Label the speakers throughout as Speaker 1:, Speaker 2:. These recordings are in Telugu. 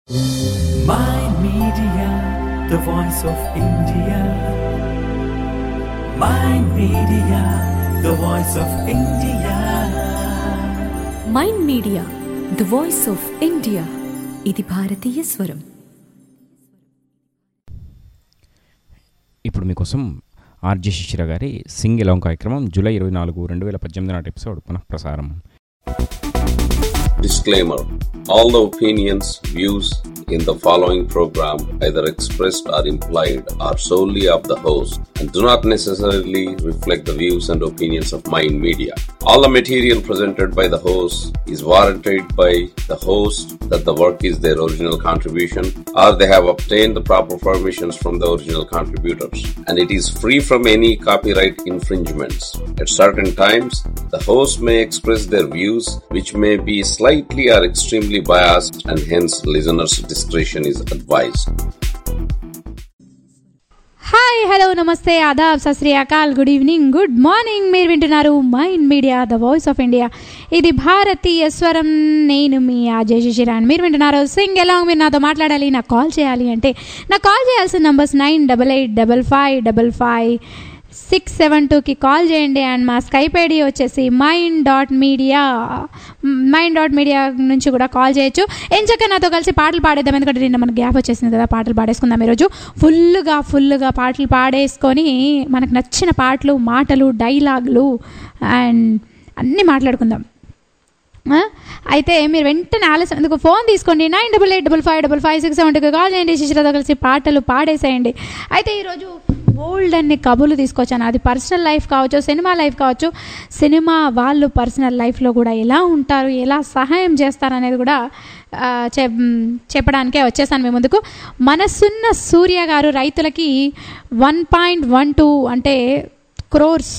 Speaker 1: Mind Media, the voice of India. Mind Media, the voice of India.
Speaker 2: Mind media the voice of India ఇది భారతీయ స్వరం
Speaker 3: ఇప్పుడు మీకోసం ఆర్జే శిశిర గారి సింగ్ ఎలాంగ్ కార్యక్రమం జూలై ఇరవై నాలుగు రెండు వేల పద్దెనిమిది నాటి ఎపిసోడ్ పునఃప్రసారం
Speaker 4: Disclaimer All the opinions, views in the following program, either expressed or implied, are solely of the host and do not necessarily reflect the views and opinions of Mind Media. All the material presented by the host is warranted by the host that the work is their original contribution or they have obtained the proper permissions from the original contributors and it is free from any copyright infringements. At certain times, the host may express their views which may be slightly or extremely biased and hence listeners' discretion is advised.
Speaker 5: Hi hello namaste adab Sat Sri Akal good evening good morning మీరు వింటున్నారు mind media the voice of India ఇది భారతీయ స్వరం నేను మీ అజయ్ శిశిరాన్ మీరు వింటున్నారు సింగ్ ఎలా మీరు నాతో మాట్లాడాలి నాకు కాల్ చేయాలి అంటే నాకు కాల్ చేయాల్సిన numbers nine double eight double five double five six seven టూకి కాల్ చేయండి అండ్ మా స్కైప్ ఐడి వచ్చేసి mind dot media mind dot media నుంచి కూడా కాల్ చేయొచ్చు ఎంచక్క నాతో కలిసి పాటలు పాడేద్దాం ఎందుకంటే నిన్న మనకు గ్యాప్ వచ్చేసింది కదా పాటలు పాడేసుకుందాం ఈరోజు ఫుల్గా ఫుల్గా పాటలు పాడేసుకొని మనకు నచ్చిన పాటలు మాటలు డైలాగులు అండ్ అన్నీ మాట్లాడుకుందాం ఆ? అయితే మీరు వెంటనే ఆలస్యం ఎందుకు ఫోన్ తీసుకోండి nine double eight double five double five six seven టూకి కాల్ చేయండి శిశిరతో కలిసి పాటలు పాడేసేయండి అయితే ఈరోజు బోల్డ్ అన్ని కబుర్లు తీసుకొచ్చాను అది పర్సనల్ లైఫ్ కావచ్చు సినిమా లైఫ్ కావచ్చు సినిమా వాళ్ళు పర్సనల్ లైఫ్లో కూడా ఎలా ఉంటారు ఎలా సహాయం చేస్తారు అనేది కూడా ఆ, చెప్ చెప్పడానికే వచ్చేసాను మీ ముందుకు మనసున్న సూర్య గారు రైతులకి వన్ పాయింట్ వన్ టూ అంటే క్రోర్స్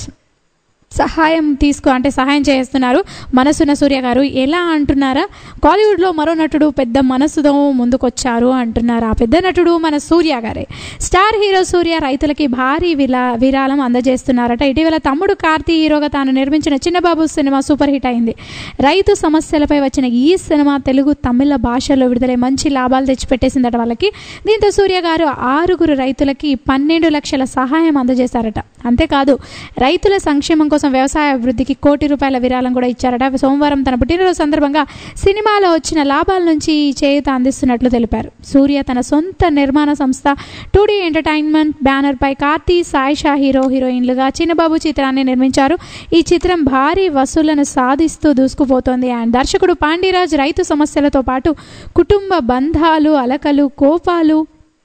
Speaker 5: సహాయం తీసుకు అంటే సహాయం చేస్తున్నారు మనసున్న సూర్య గారు ఎలా అంటున్నారా కాలీవుడ్లో మరో నటుడు పెద్ద మనసుతో ముందుకొచ్చారు అంటున్నారు ఆ పెద్ద నటుడు మన సూర్య గారే స్టార్ హీరో సూర్య రైతులకి భారీ విలా విరాళం అందజేస్తున్నారట ఇటీవల తమ్ముడు కార్తీ హీరోగా తాను నిర్మించిన చిన్నబాబు సినిమా సూపర్ హిట్ అయింది రైతు సమస్యలపై వచ్చిన ఈ సినిమా తెలుగు తమిళ భాషల్లో విడుదలై మంచి లాభాలు తెచ్చిపెట్టేసిందట వాళ్ళకి దీంతో సూర్య గారు ఆరుగురు రైతులకి పన్నెండు లక్షల సహాయం అందజేశారట అంతేకాదు రైతుల సంక్షేమం కోసం వ్యవసాయ అభివృద్ధికి కోటి రూపాయల విరాళం కూడా ఇచ్చారట సోమవారం తన పుట్టినరోజు సందర్భంగా సినిమాలో వచ్చిన లాభాల నుంచి ఈ చేయూత అందిస్తున్నట్లు తెలిపారు సూర్య తన సొంత నిర్మాణ సంస్థ టూడీ ఎంటర్టైన్మెంట్ బ్యానర్పై కార్తీ సాయి షా హీరో హీరోయిన్లుగా చిన్నబాబు చిత్రాన్ని నిర్మించారు ఈ చిత్రం భారీ వసూళ్లను సాధిస్తూ దూసుకుపోతోంది అండ్ దర్శకుడు పాండిరాజ్ రైతు సమస్యలతో పాటు కుటుంబ బంధాలు అలకలు కోపాలు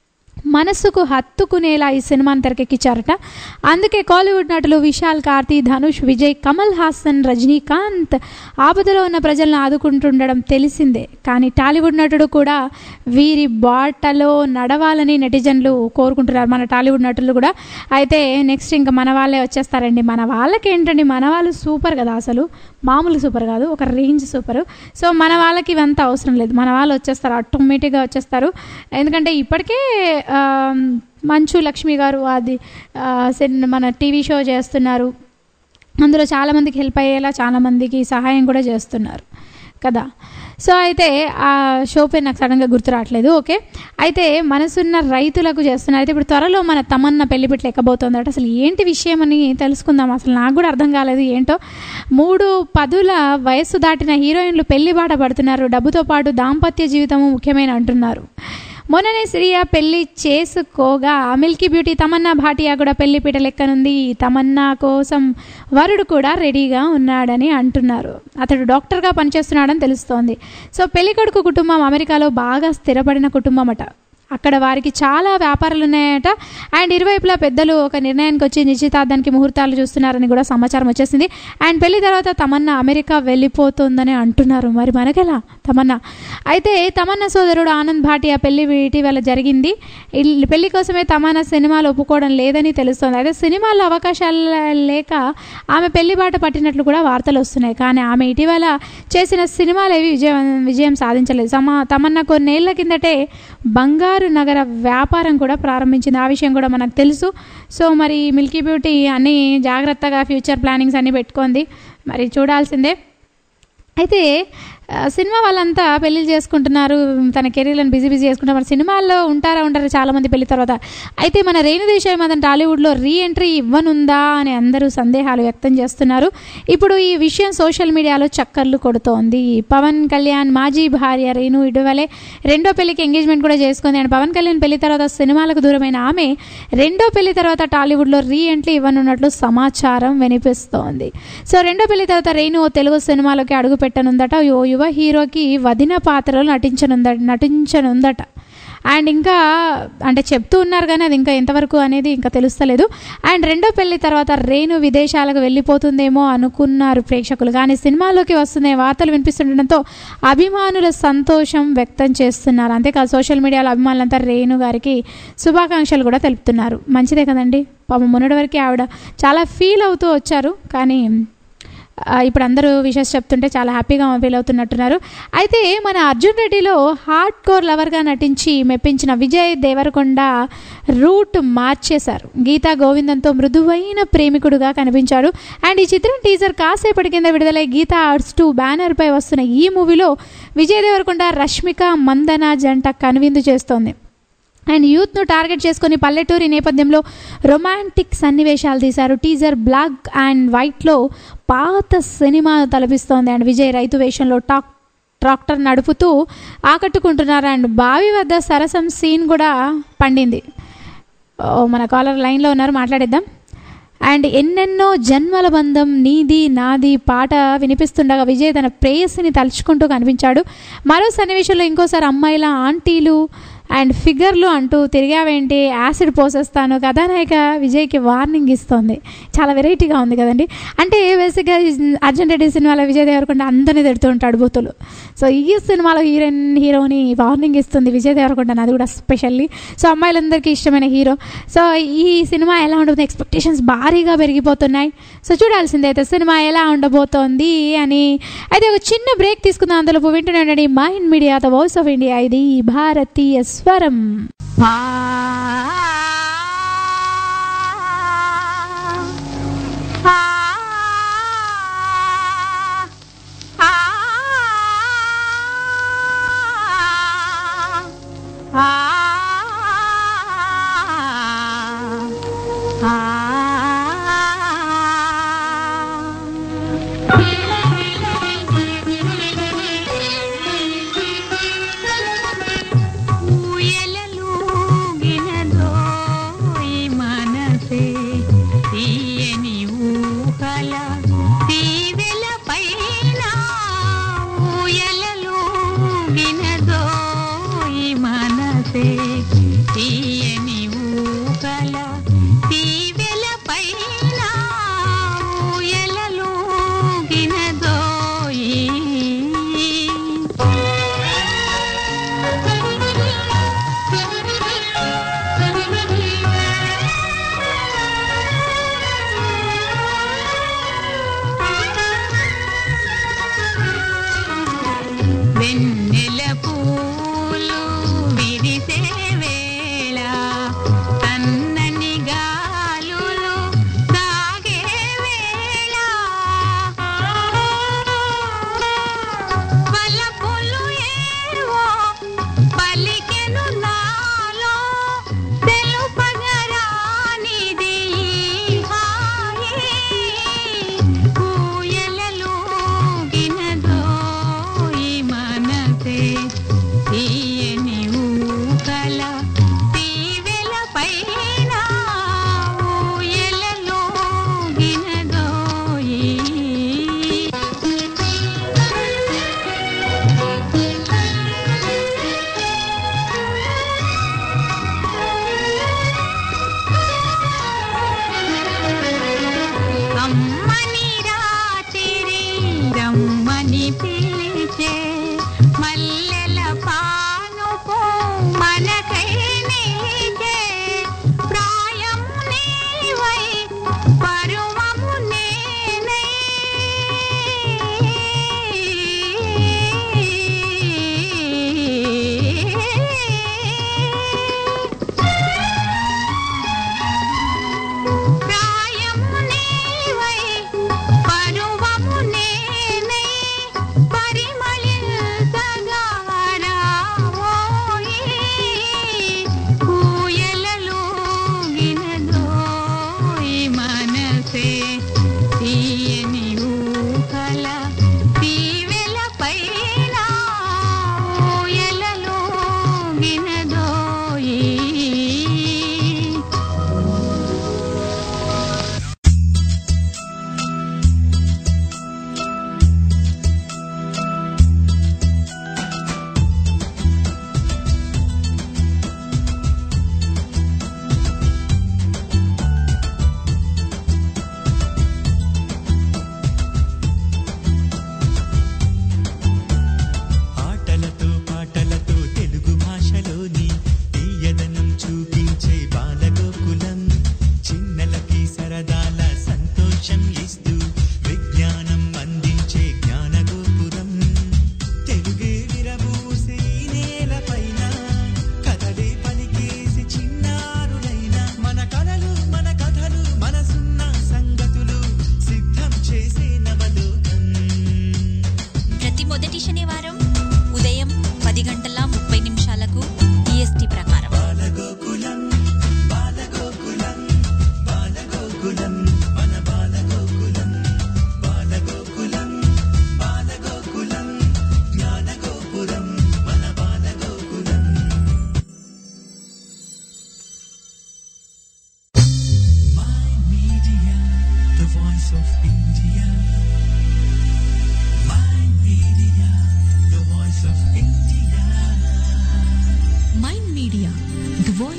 Speaker 5: మనసుకు హత్తుకునేలా ఈ సినిమాను తెరకెక్కించారట అందుకే కాలీవుడ్ నటులు విశాల్ కార్తీ ధనుష్ విజయ్ కమల్ హాసన్ రజనీకాంత్ ఆపదలో ఉన్న ప్రజలను ఆదుకుంటుండడం తెలిసిందే కానీ టాలీవుడ్ నటుడు కూడా వీరి బాటలో నడవాలని నెటిజన్లు కోరుకుంటున్నారు మన టాలీవుడ్ నటులు కూడా అయితే నెక్స్ట్ ఇంకా మన వాళ్ళే వచ్చేస్తారండి మన వాళ్ళకి ఏంటండి మన వాళ్ళు సూపర్ కదా అసలు మామూలు సూపర్ కాదు ఒక రేంజ్ సూపర్ సో మన వాళ్ళకి ఇవంతా అవసరం లేదు మన వాళ్ళు వచ్చేస్తారు ఆటోమేటిక్గా వచ్చేస్తారు ఎందుకంటే ఇప్పటికే ఆ, మంచు లక్ష్మి గారు అది ఆ, సిన్- మన టీవీ షో చేస్తున్నారు అందులో చాలామందికి హెల్ప్ అయ్యేలా చాలామందికి సహాయం కూడా చేస్తున్నారు కదా సో అయితే ఆ షో పేరు నాకు సడన్గా గుర్తు రావట్లేదు ఓకే అయితే మనసున్న రైతులకు చేస్తున్నారు అయితే ఇప్పుడు త్వరలో మన తమన్న పెళ్లిపిట్లు ఎక్కబోతోందట అసలు ఏంటి విషయం అని తెలుసుకుందాం అసలు నాకు కూడా అర్థం కాలేదు ఏంటో మూడు పదుల వయస్సు దాటిన హీరోయిన్లు పెళ్లి బాట పడుతున్నారు డబ్బుతో పాటు దాంపత్య జీవితము ముఖ్యమైన అంటున్నారు మొన్ననే శ్రీయ పెళ్లి చేసుకోగా మిల్కీ బ్యూటీ తమన్నా భాటియా కూడా పెళ్లి పీట లెక్కనుంది తమన్నా కోసం వరుడు కూడా రెడీగా ఉన్నాడని అంటున్నారు అతడు డాక్టర్గా పనిచేస్తున్నాడని తెలుస్తోంది సో పెళ్లి కొడుకు కుటుంబం అమెరికాలో బాగా స్థిరపడిన కుటుంబం అట అక్కడ వారికి చాలా వ్యాపారాలు ఉన్నాయట అండ్ ఇరువైపులా పెద్దలు ఒక నిర్ణయానికి వచ్చి నిశ్చితార్థానికి ముహూర్తాలు చూస్తున్నారని కూడా సమాచారం వచ్చేసింది అండ్ పెళ్లి తర్వాత తమన్నా అమెరికా వెళ్ళిపోతుందని అంటున్నారు మరి మనకెలా తమన్నా అయితే తమన్నా సోదరుడు ఆనంద్ భాటియా పెళ్లి ఇటీవల జరిగింది ఇల్- పెళ్లి కోసమే తమన్నా సినిమాలు ఒప్పుకోవడం లేదని తెలుస్తోంది అయితే సినిమాల్లో అవకాశాలు లేక ఆమె పెళ్లి బాట పట్టినట్లు కూడా వార్తలు వస్తున్నాయి కానీ ఆమె ఇటీవల చేసిన సినిమాలు ఏవి విజయం విజయం సాధించలేదు సమా తమన్నా కొన్నేళ్ల కిందటే బంగారు నగర వ్యాపారం కూడా ప్రారంభించింది ఆ విషయం కూడా మనకు తెలుసు సో మరి మిల్కీ బ్యూటీ అన్నీ జాగ్రత్తగా ఫ్యూచర్ ప్లానింగ్స్ అన్నీ పెట్టుకుంది మరి చూడాల్సిందే అయితే ఆ, సినిమా వాళ్ళంతా పెళ్లి చేసుకుంటున్నారు తన కెరీర్లను బిజీ బిజీ చేసుకుంటారు మరి సినిమాల్లో ఉంటారా ఉంటారు చాలామంది పెళ్లి తర్వాత అయితే మన రేణుదేశాయ్ మదన్ టాలీవుడ్లో రీ ఎంట్రీ ఇవ్వనుందా అని అందరూ సందేహాలు వ్యక్తం చేస్తున్నారు ఇప్పుడు ఈ విషయం సోషల్ మీడియాలో చక్కర్లు కొడుతోంది పవన్ కళ్యాణ్ మాజీ భార్య రేణు ఇటీవలే రెండో పెళ్లికి ఎంగేజ్మెంట్ కూడా చేసుకుంది అండ్ పవన్ కళ్యాణ్ పెళ్లి తర్వాత సినిమాలకు దూరమైన ఆమె రెండో పెళ్లి తర్వాత టాలీవుడ్లో రీ ఎంట్రీ ఇవ్వనున్నట్లు సమాచారం వినిపిస్తోంది సో రెండో పెళ్లి తర్వాత రేణు ఓ తెలుగు సినిమాలోకి అడుగు పెట్టనుందట ఓ యువ హీరోకి వదిన పాత్రలో నటించనుంద నటించనుందట అండ్ ఇంకా అంటే చెప్తూ ఉన్నారు కానీ అది ఇంకా ఎంతవరకు అనేది ఇంకా తెలుస్తలేదు అండ్ రెండో పెళ్లి తర్వాత రేణు విదేశాలకు వెళ్ళిపోతుందేమో అనుకున్నారు ప్రేక్షకులు కానీ సినిమాలోకి వస్తున్న వార్తలు వినిపిస్తుండటంతో అభిమానుల సంతోషం వ్యక్తం చేస్తున్నారు అంతేకాదు సోషల్ మీడియాలో అభిమానులంతా రేణు గారికి శుభాకాంక్షలు కూడా తెలుపుతున్నారు మంచిదే కదండి పాపం మొన్నటి వరకు ఆవిడ చాలా ఫీల్ అవుతూ వచ్చారు కానీ ఆ, ఇప్పుడు అందరూ విషెస్ చెప్తుంటే చాలా హ్యాపీగా ఫీల్ అవుతున్నట్టున్నారు అయితే మన అర్జున్ రెడ్డిలో హార్డ్ కోర్ లవర్గా నటించి మెప్పించిన విజయ్ దేవరకొండ రూట్ మార్చేశారు గీతా గోవిందంతో మృదువైన ప్రేమికుడుగా కనిపించాడు అండ్ ఈ చిత్రం టీజర్ కాసేపటి కింద విడుదలై గీతా ఆర్ట్స్ టూ బ్యానర్పై వస్తున్న ఈ మూవీలో విజయ్ దేవరకొండ రష్మిక మందన జంట కనువిందు చేస్తోంది అండ్ యూత్ను టార్గెట్ చేసుకొని పల్లెటూరి నేపథ్యంలో రొమాంటిక్ సన్నివేశాలు తీశారు టీజర్ బ్లాక్ అండ్ వైట్లో పాత సినిమా తలపిస్తోంది అండ్ విజయ్ రైతు వేషంలో టాక్ ట్రాక్టర్ నడుపుతూ ఆకట్టుకుంటున్నారు అండ్ బావి వద్ద సరసం సీన్ కూడా పండింది ఓ మన కాలర్ లైన్లో ఉన్నారు మాట్లాడేద్దాం అండ్ ఎన్నెన్నో జన్మల బంధం నీది నాది పాట వినిపిస్తుండగా విజయ్ తన ప్రేయస్ని తలుచుకుంటూ కనిపించాడు మరో సన్నివేశంలో ఇంకోసారి అమ్మాయిల ఆంటీలు అండ్ ఫిగర్లు అంటూ తిరిగావేంటి యాసిడ్ పోసేస్తాను కథానాయిక విజయ్కి వార్నింగ్ ఇస్తోంది చాలా వెరైటీగా ఉంది కదండి అంటే బేసిక్గా అర్జున్ రెడ్డి సినిమాలో విజయ్ దేవరకొండ అందరినీ తిడుతూ ఉంటాడు బూతులు సో ఈ సినిమాలో హీరోయిన్ హీరోని వార్నింగ్ ఇస్తుంది విజయ్ దేవరకొండ అది కూడా స్పెషల్లీ సో అమ్మాయిలందరికీ ఇష్టమైన హీరో సో ఈ సినిమా ఎలా ఉంటుంది ఎక్స్పెక్టేషన్స్ భారీగా పెరిగిపోతున్నాయి సో చూడాల్సిందే అయితే సినిమా ఎలా ఉండబోతోంది అని అయితే ఒక చిన్న బ్రేక్ తీసుకుందాం అందులో వింటూనే ఉండండి mind media the voice of India ఇది భారతీయ స్వరం
Speaker 6: ఊయలలు గినదో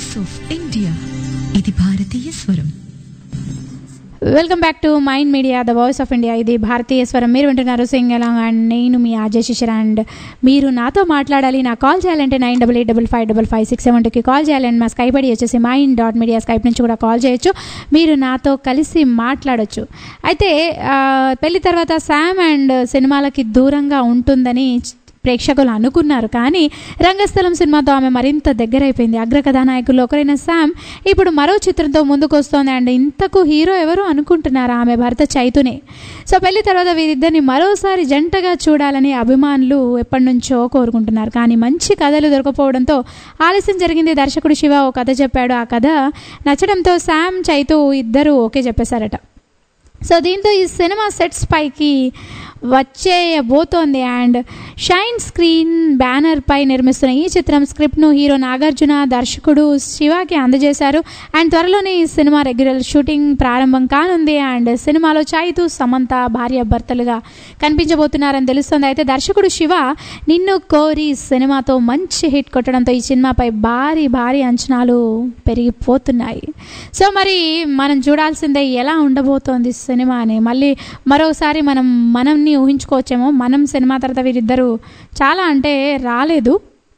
Speaker 2: వాయిస్ ఆఫ్ ఇండియా ఇది భారతీయ స్వరం
Speaker 5: welcome back to mind media the voice of India ఇది భారతీయ స్వరం మీరు వింటున్నారు సింగ్ అలాంగ్ అండ్ నేను మీ అజయ్ శిశిర అండ్ మీరు నాతో మాట్లాడాలి నా కాల్ చేయాలంటే nine double eight double five double five six seven టూకి కాల్ చేయాలండి మా స్కైప్ ఐడి వచ్చేసి మైండ్ డాట్ మీడియా స్కైప్ నుంచి కూడా కాల్ చేయొచ్చు మీరు నాతో కలిసి మాట్లాడొచ్చు అయితే ఆ, పెళ్లి తర్వాత శామ్ అండ్ సినిమాలకి దూరంగా ఉంటుందని ప్రేక్షకులు అనుకున్నారు కానీ రంగస్థలం సినిమాతో ఆమె మరింత దగ్గరైపోయింది అగ్ర కథానాయకుల్లో ఒకరైన శామ్ ఇప్పుడు మరో చిత్రంతో ముందుకు వస్తోంది అండ్ ఇంతకు హీరో ఎవరు అనుకుంటున్నారు ఆమె భర్త చైతునే సో పెళ్లి తర్వాత వీరిద్దరిని మరోసారి జంటగా చూడాలని అభిమానులు ఎప్పటి నుంచో కోరుకుంటున్నారు కానీ మంచి కథలు దొరకపోవడంతో ఆలస్యం జరిగింది దర్శకుడు శివ ఓ కథ చెప్పాడు ఆ కథ నచ్చడంతో శామ్ చైతు ఇద్దరు ఓకే చెప్పేశారట సో దీంతో ఈ సినిమా సెట్స్ పైకి వచ్చేయబోతోంది అండ్ షైన్ స్క్రీన్ బ్యానర్ పై నిర్మిస్తున్న ఈ చిత్రం స్క్రిప్ట్ను హీరో నాగార్జున దర్శకుడు శివాకి అందజేశారు అండ్ త్వరలోనే ఈ సినిమా రెగ్యులర్ షూటింగ్ ప్రారంభం కానుంది అండ్ సినిమాలో చైతు సమంత భార్య భర్తలుగా కనిపించబోతున్నారని తెలుస్తుంది అయితే దర్శకుడు శివ నిన్ను కోరి సినిమాతో మంచి హిట్ కొట్టడంతో ఈ సినిమాపై భారీ భారీ అంచనాలు పెరిగిపోతున్నాయి సో మరి మనం చూడాల్సిందే ఎలా ఉండబోతోంది సినిమా అని మళ్ళీ మరోసారి మనం మనంని ఊహించుకోవచ్చేమో మనం సినిమా తర్వాత వీరిద్దరూ చాలా అంటే రాలేదు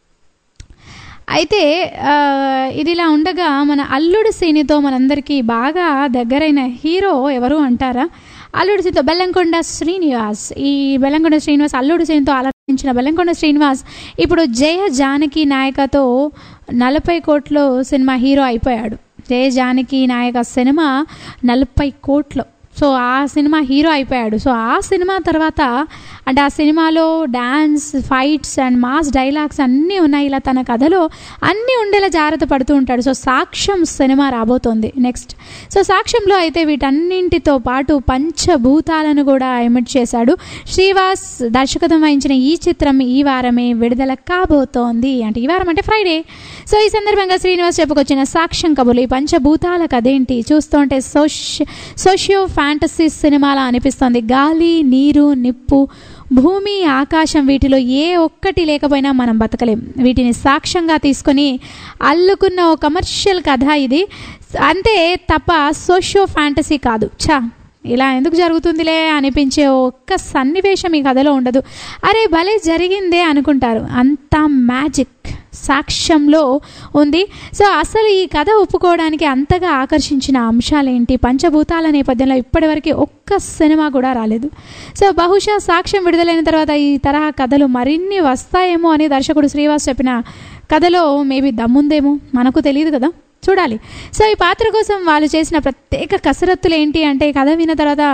Speaker 5: అయితే ఆ, ఇది ఇలా ఉండగా మన అల్లుడు సీనితో మనందరికీ బాగా దగ్గరైన హీరో ఎవరు అంటారా అల్లుడు సీనితో బెల్లంకొండ శ్రీనివాస్ ఈ బెల్లంకొండ శ్రీనివాస్ అల్లుడు సీనితో ఆలోచించిన బెల్లంకొండ శ్రీనివాస్ ఇప్పుడు జయ జానకి నాయకతో నలభై కోట్లు సినిమా హీరో అయిపోయాడు జయ జానకి నాయక సినిమా నలభై కోట్లు సో ఆ సినిమా హీరో అయిపోయాడు సో ఆ సినిమా తర్వాత అంటే ఆ సినిమాలో dance fights and mass dialogues అన్నీ ఉన్నాయి ఇలా తన కథలో అన్నీ ఉండేలా జాగ్రత్త పడుతూ ఉంటాడు సో సాక్ష్యం సినిమా రాబోతోంది నెక్స్ట్ సో సాక్ష్యంలో అయితే వీటన్నింటితో పాటు పంచభూతాలను కూడా ఎమిట్ చేశాడు శ్రీవాస్ దర్శకత్వం వహించిన ఈ చిత్రం ఈ వారమే విడుదల కాబోతోంది అంటే ఈ వారం అంటే ఫ్రైడే సో ఈ సందర్భంగా శ్రీనివాస్ చెప్పుకొచ్చిన సాక్ష్యం కబులు ఈ పంచభూతాల కథేంటి చూస్తుంటే సోషి సోషియో ఫ్యాంటసీ సినిమాలా అనిపిస్తోంది గాలి నీరు నిప్పు భూమి ఆకాశం వీటిలో ఏ ఒక్కటి లేకపోయినా మనం బతకలేం వీటిని సాక్ష్యంగా తీసుకొని అల్లుకున్న ఓ కమర్షియల్ కథ ఇది అంతే తప్ప సోషియో ఫ్యాంటసీ కాదు ఛా ఇలా ఎందుకు జరుగుతుందిలే అనిపించే ఒక్క సన్నివేశం ఈ కథలో ఉండదు అరే భలే జరిగిందే అనుకుంటారు అంత మ్యాజిక్ సాక్ష్యంలో ఉంది సో అసలు ఈ కథ ఒప్పుకోవడానికి అంతగా ఆకర్షించిన అంశాలేంటి పంచభూతాల నేపథ్యంలో ఇప్పటివరకు ఒక్క సినిమా కూడా రాలేదు సో బహుశా సాక్ష్యం విడుదలైన తర్వాత ఈ తరహా కథలు మరిన్ని వస్తాయేమో అని దర్శకుడు శ్రీవాస్ చెప్పిన కథలో మేబీ దమ్ముందేమో మనకు తెలియదు కదా చూడాలి సో ఈ పాత్ర కోసం వాళ్ళు చేసిన ప్రత్యేక కసరత్తులు ఏంటి అంటే ఈ కథ విన్న తర్వాత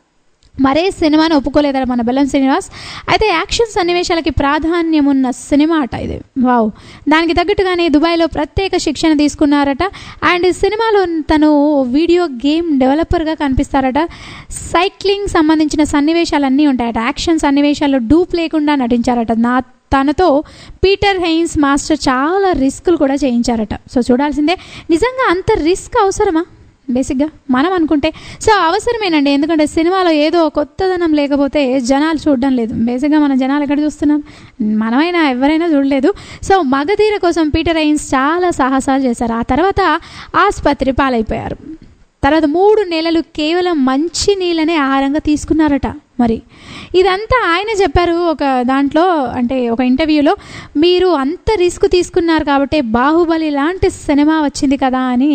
Speaker 5: మరే సినిమాను ఒప్పుకోలేదట మన బెల్లం శ్రీనివాస్ అయితే యాక్షన్ సన్నివేశాలకి ప్రాధాన్యం ఉన్న సినిమా అట ఇది వావ్ దానికి తగ్గట్టుగానే దుబాయ్లో ప్రత్యేక శిక్షణ తీసుకున్నారట అండ్ ఈ సినిమాలో తను వీడియో గేమ్ డెవలపర్గా కనిపిస్తారట సైక్లింగ్ సంబంధించిన సన్నివేశాలన్నీ ఉంటాయట యాక్షన్ సన్నివేశాల్లో డూప్ లేకుండా నటించారట నా తనతో పీటర్ హెయిన్స్ మాస్టర్ చాలా రిస్కులు కూడా చేయించారట సో చూడాల్సిందే నిజంగా అంత రిస్క్ అవసరమా బేసిక్గా మనం అనుకుంటే సో అవసరమేనండి ఎందుకంటే సినిమాలో ఏదో కొత్తదనం లేకపోతే జనాలు చూడడం లేదు బేసిక్గా మన జనాలు ఎక్కడ చూస్తున్నాం మనమైనా ఎవరైనా చూడలేదు సో మగధీర కోసం పీటర్ హెయిన్స్ చాలా సాహసాలు చేశారు ఆ తర్వాత ఆసుపత్రి పాలైపోయారు తర్వాత మూడు నెలలు కేవలం మంచి నీళ్ళనే ఆహారంగా తీసుకున్నారట మరి ఇదంతా ఆయన చెప్పారు ఒక దాంట్లో అంటే ఒక ఇంటర్వ్యూలో మీరు అంత రిస్క్ తీసుకున్నారు కాబట్టి బాహుబలి లాంటి సినిమా వచ్చింది కదా అని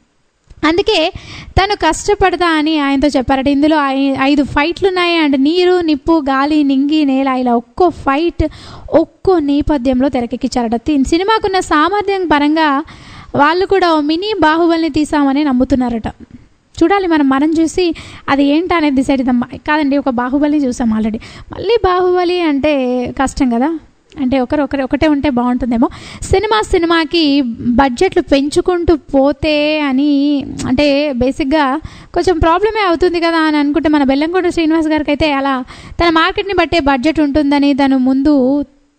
Speaker 5: అందుకే తను కష్టపడతా అని ఆయనతో చెప్పారట ఇందులో ఐ- ఐదు ఫైట్లు ఉన్నాయి అండ్ నీరు నిప్పు గాలి నింగి నేల ఇలా ఒక్కో ఫైట్ ఒక్కో నేపథ్యంలో తెరకెక్కించారట తీ- సినిమాకున్న సామర్థ్యం పరంగా వాళ్ళు కూడా ఓ మినీ బాహుబలిని తీసామని నమ్ముతున్నారట చూడాలి మనం మనం చూసి అది ఏంటి అనేది డిసైడ్ ఇద్దాం కాదండి ఒక బాహుబలి చూసాం ఆల్రెడీ మళ్ళీ బాహుబలి అంటే కష్టం కదా అంటే ఒకరు ఒకరు ఒకటే ఉంటే బాగుంటుందేమో సినిమా సినిమాకి బడ్జెట్లు పెంచుకుంటూ పోతే అని అంటే బేసిక్గా కొంచెం ప్రాబ్లమే అవుతుంది కదా అని అనుకుంటే మన బెల్లంకొండ శ్రీనివాస్ గారికి అయితే అలా తన మార్కెట్ని బట్టే బడ్జెట్ ఉంటుందని తను ముందు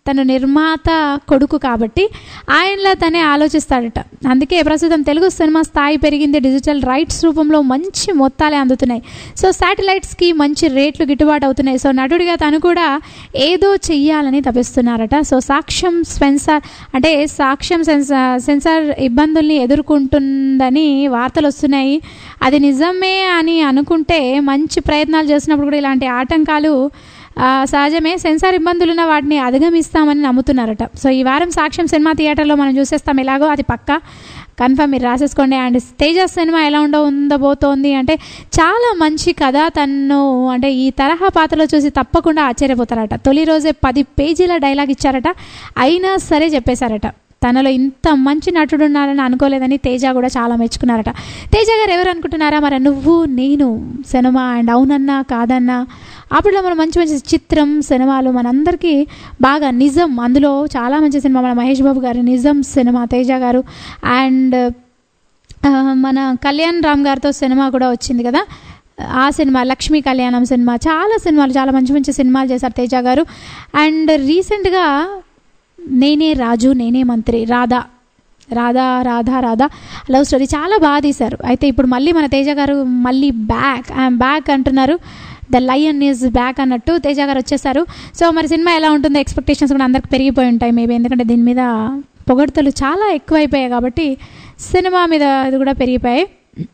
Speaker 5: తను నిర్మాత కొడుకు కాబట్టి ఆయనలా తనే ఆలోచిస్తాడట అందుకే ప్రస్తుతం తెలుగు సినిమా స్థాయి పెరిగింది డిజిటల్ రైట్స్ రూపంలో మంచి మొత్తాలే అందుతున్నాయి సో శాటిలైట్స్కి మంచి రేట్లు గిట్టుబాటు అవుతున్నాయి సో నటుడిగా తను కూడా ఏదో చెయ్యాలని తపిస్తున్నారట సో సాక్ష్యం సెన్సార్ అంటే సాక్ష్యం సెన్సార్ సెన్సార్ ఇబ్బందుల్ని ఎదుర్కొంటుందని వార్తలు వస్తున్నాయి అది నిజమే అని అనుకుంటే మంచి ప్రయత్నాలు చేసినప్పుడు కూడా ఇలాంటి ఆటంకాలు ఆ, సహజమే సెన్సార్ ఇబ్బందులున్న వాటిని అధిగమిస్తామని నమ్ముతున్నారట సో ఈ వారం సాక్ష్యం సినిమా థియేటర్లో మనం చూసేస్తాం ఎలాగో అది పక్కా కన్ఫర్మ్ మీరు రాసేసుకోండి అండ్ తేజస్ సినిమా ఎలా ఉండ ఉండబోతోంది అంటే చాలా మంచి కథ తను అంటే ఈ తరహా పాత్రలో చూసి తప్పకుండా ఆశ్చర్యపోతారట తొలి రోజే పది పేజీల డైలాగ్ ఇచ్చారట అయినా సరే చెప్పేశారట తనలో ఇంత మంచి నటుడు ఉన్నారని అనుకోలేదని తేజ కూడా చాలా మెచ్చుకున్నారట తేజ గారు ఎవరు అనుకుంటున్నారా మరి నువ్వు నేను సినిమా అండ్ అవునన్నా కాదన్నా అప్పుడు మనం మంచి మంచి చిత్రం సినిమాలు మనందరికీ బాగా నిజం అందులో చాలా మంచి సినిమా మన మహేష్ బాబు గారి నిజం సినిమా తేజ గారు అండ్ ఆ, మన కళ్యాణ్ రామ్ గారితో సినిమా కూడా వచ్చింది కదా ఆ సినిమా లక్ష్మీ కళ్యాణం సినిమా చాలా సినిమాలు చాలా మంచి మంచి సినిమాలు చేశారు తేజ గారు అండ్ రీసెంట్గా నేనే రాజు నేనే మంత్రి రాధా రాధా రాధా రాధా లవ్ స్టోరీ చాలా బాగా తీశారు అయితే ఇప్పుడు మళ్ళీ మన తేజ గారు మళ్ళీ బ్యాక్ ఐఎమ్ బ్యాక్ అంటున్నారు ద లయన్ ఈజ్ బ్యాక్ అన్నట్టు తేజ గారు వచ్చేసారు సో మరి సినిమా ఎలా ఉంటుందో ఎక్స్పెక్టేషన్స్ కూడా అందరికి పెరిగిపోయి ఉంటాయి మేబీ ఎందుకంటే దీని మీద పొగడ్తలు చాలా ఎక్కువైపోయాయి కాబట్టి సినిమా మీద ఇది కూడా పెరిగిపోయాయి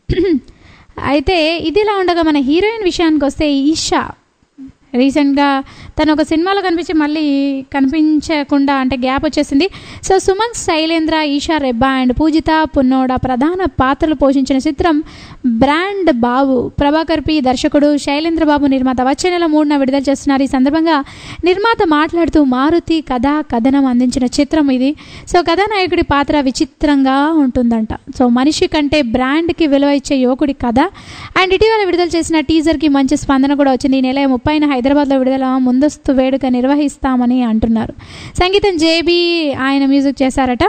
Speaker 5: అయితే ఇదిలా ఉండగా మన హీరోయిన్ విషయానికి వస్తే ఈషా రీసెంట్గా తను ఒక సినిమాలో కనిపించి మళ్ళీ కనిపించకుండా అంటే గ్యాప్ వచ్చేసింది సో సుమన్ శైలేంద్ర ఈషా రెబ్బా అండ్ పూజిత పున్నోడ ప్రధాన పాత్రలు పోషించిన చిత్రం బ్రాండ్ బాబు ప్రభాకర్ పి దర్శకుడు శైలేంద్ర బాబు నిర్మాత వచ్చే నెల మూడున విడుదల చేస్తున్నారు ఈ సందర్భంగా నిర్మాత మాట్లాడుతూ మారుతి కథా కథనం అందించిన చిత్రం ఇది సో కథానాయకుడి పాత్ర విచిత్రంగా ఉంటుందంట సో మనిషి కంటే బ్రాండ్కి విలువ ఇచ్చే యువకుడి కథ అండ్ ఇటీవల విడుదల చేసిన టీజర్కి మంచి స్పందన కూడా వచ్చింది ఈ నెల ముప్పైన హైదరాబాద్లో విడుదల ముందస్తు వేడుక నిర్వహిస్తామని అంటున్నారు సంగీతం జేబీ ఆయన మ్యూజిక్ చేశారట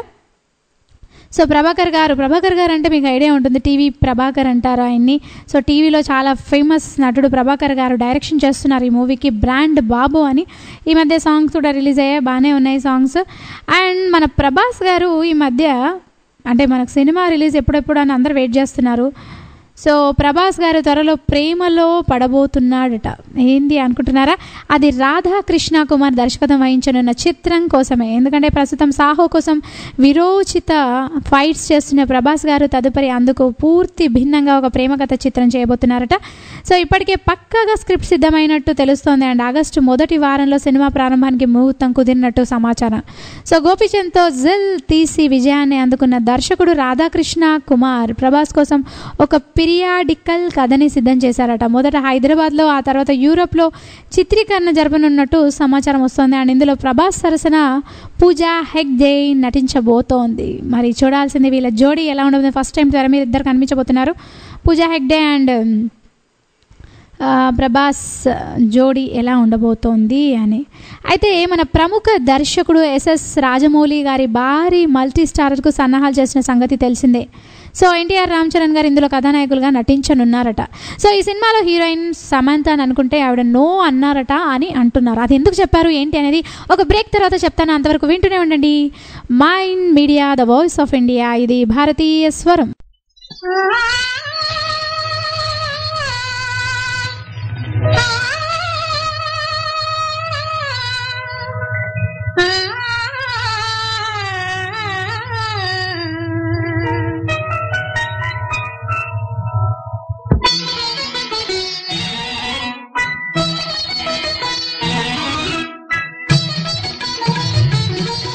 Speaker 5: సో ప్రభాకర్ గారు ప్రభాకర్ గారు అంటే మీకు ఐడియా ఉంటుంది టీవీ ప్రభాకర్ అంటారు ఆయన్ని సో టీవీలో చాలా ఫేమస్ నటుడు ప్రభాకర్ గారు డైరెక్షన్ చేస్తున్నారు ఈ మూవీకి బ్రాండ్ బాబు అని ఈ మధ్య సాంగ్స్ కూడా రిలీజ్ అయ్యాయి బాగానే ఉన్నాయి సాంగ్స్ అండ్ మన ప్రభాస్ గారు ఈ మధ్య అంటే మనకు సినిమా రిలీజ్ ఎప్పుడెప్పుడు అని అందరు వెయిట్ చేస్తున్నారు సో ప్రభాస్ గారు త్వరలో ప్రేమలో పడబోతున్నాడట ఏంది అనుకుంటున్నారా అది రాధాకృష్ణ కుమార్ దర్శకత్వం వహించనున్న చిత్రం కోసమే ఎందుకంటే ప్రస్తుతం సాహో కోసం విరోచిత ఫైట్స్ చేస్తున్న ప్రభాస్ గారు తదుపరి అందుకు పూర్తి భిన్నంగా ఒక ప్రేమ కథ చిత్రం చేయబోతున్నారట సో ఇప్పటికే పక్కాగా స్క్రిప్ట్ సిద్ధమైనట్టు తెలుస్తోంది అండ్ ఆగస్టు మొదటి వారంలో సినిమా ప్రారంభానికి ముహూర్తం కుదిరినట్టు సమాచారం సో గోపిచంద్తో జిల్ తీసి విజయాన్ని అందుకున్న దర్శకుడు రాధాకృష్ణ కుమార్ ప్రభాస్ కోసం ఒక పిరియాడికల్ కథని సిద్ధం చేశారట మొదట హైదరాబాద్లో ఆ తర్వాత యూరోప్లో చిత్రీకరణ జరపనున్నట్టు సమాచారం వస్తోంది అండ్ ఇందులో ప్రభాస్ సరసన పూజా హెగ్డే నటించబోతోంది మరి చూడాల్సింది వీళ్ళ జోడీ ఎలా ఉండబోతుంది ఫస్ట్ టైం తెర మీద ఇద్దరు కనిపించబోతున్నారు పూజా హెగ్డే అండ్ ఆ, ప్రభాస్ జోడీ ఎలా ఉండబోతోంది అని అయితే మన ప్రముఖ దర్శకుడు ఎస్ఎస్ రాజమౌళి గారి భారీ మల్టీ స్టారర్కు సన్నాహాలు చేసిన సంగతి తెలిసిందే సో ఎన్టీఆర్ రామ్ చరణ్ గారు ఇందులో కథానాయకులుగా నటించనున్నారట సో ఈ సినిమాలో హీరోయిన్ సమంత అని అనుకుంటే ఆవిడ నో అన్నారట అని అంటున్నారు అది ఎందుకు చెప్పారు ఏంటి అనేది ఒక బ్రేక్ తర్వాత చెప్తాను అంతవరకు వింటూనే ఉండండి mind media the voice of India ఇది భారతీయ స్వరం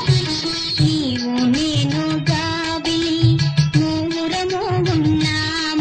Speaker 6: నీవు నేను గాబి నూరము ఉన్నాము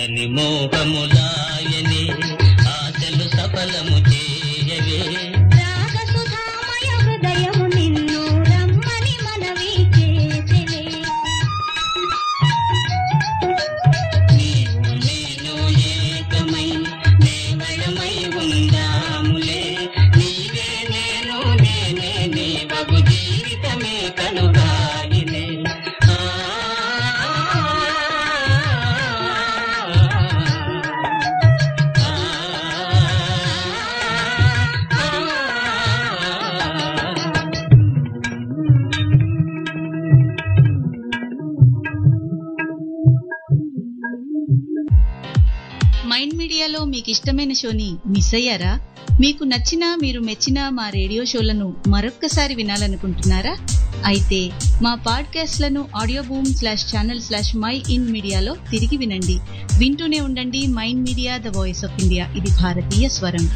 Speaker 6: తీరని మోహములాయనే ఆశలు సఫలము చేయవే
Speaker 7: రాగసుధామయ హృదయము నిన్ను రమ్మని మనవి చేసెనే
Speaker 6: నీవు నేను ఏకమై దేవయమై ఉందాములే నీవే నేను నేనే నీ బగు జీవితమే కనుగాయినే ఆ,
Speaker 8: మైండ్ మీడియాలో మీకు ఇష్టమైన షోని మిస్ అయ్యారా మీకు నచ్చిన మీరు మెచ్చిన మా రేడియో షోలను మరొక్కసారి వినాలనుకుంటున్నారా అయితే మా పాడ్కాస్ట్లను audio boom slash channel slash my in మీడియాలో తిరిగి వినండి వింటూనే ఉండండి mind media the voice of India ఇది భారతీయ స్వరం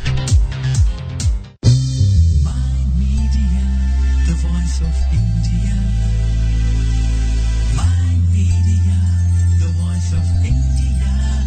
Speaker 1: the voice of India. My media, the voice of India.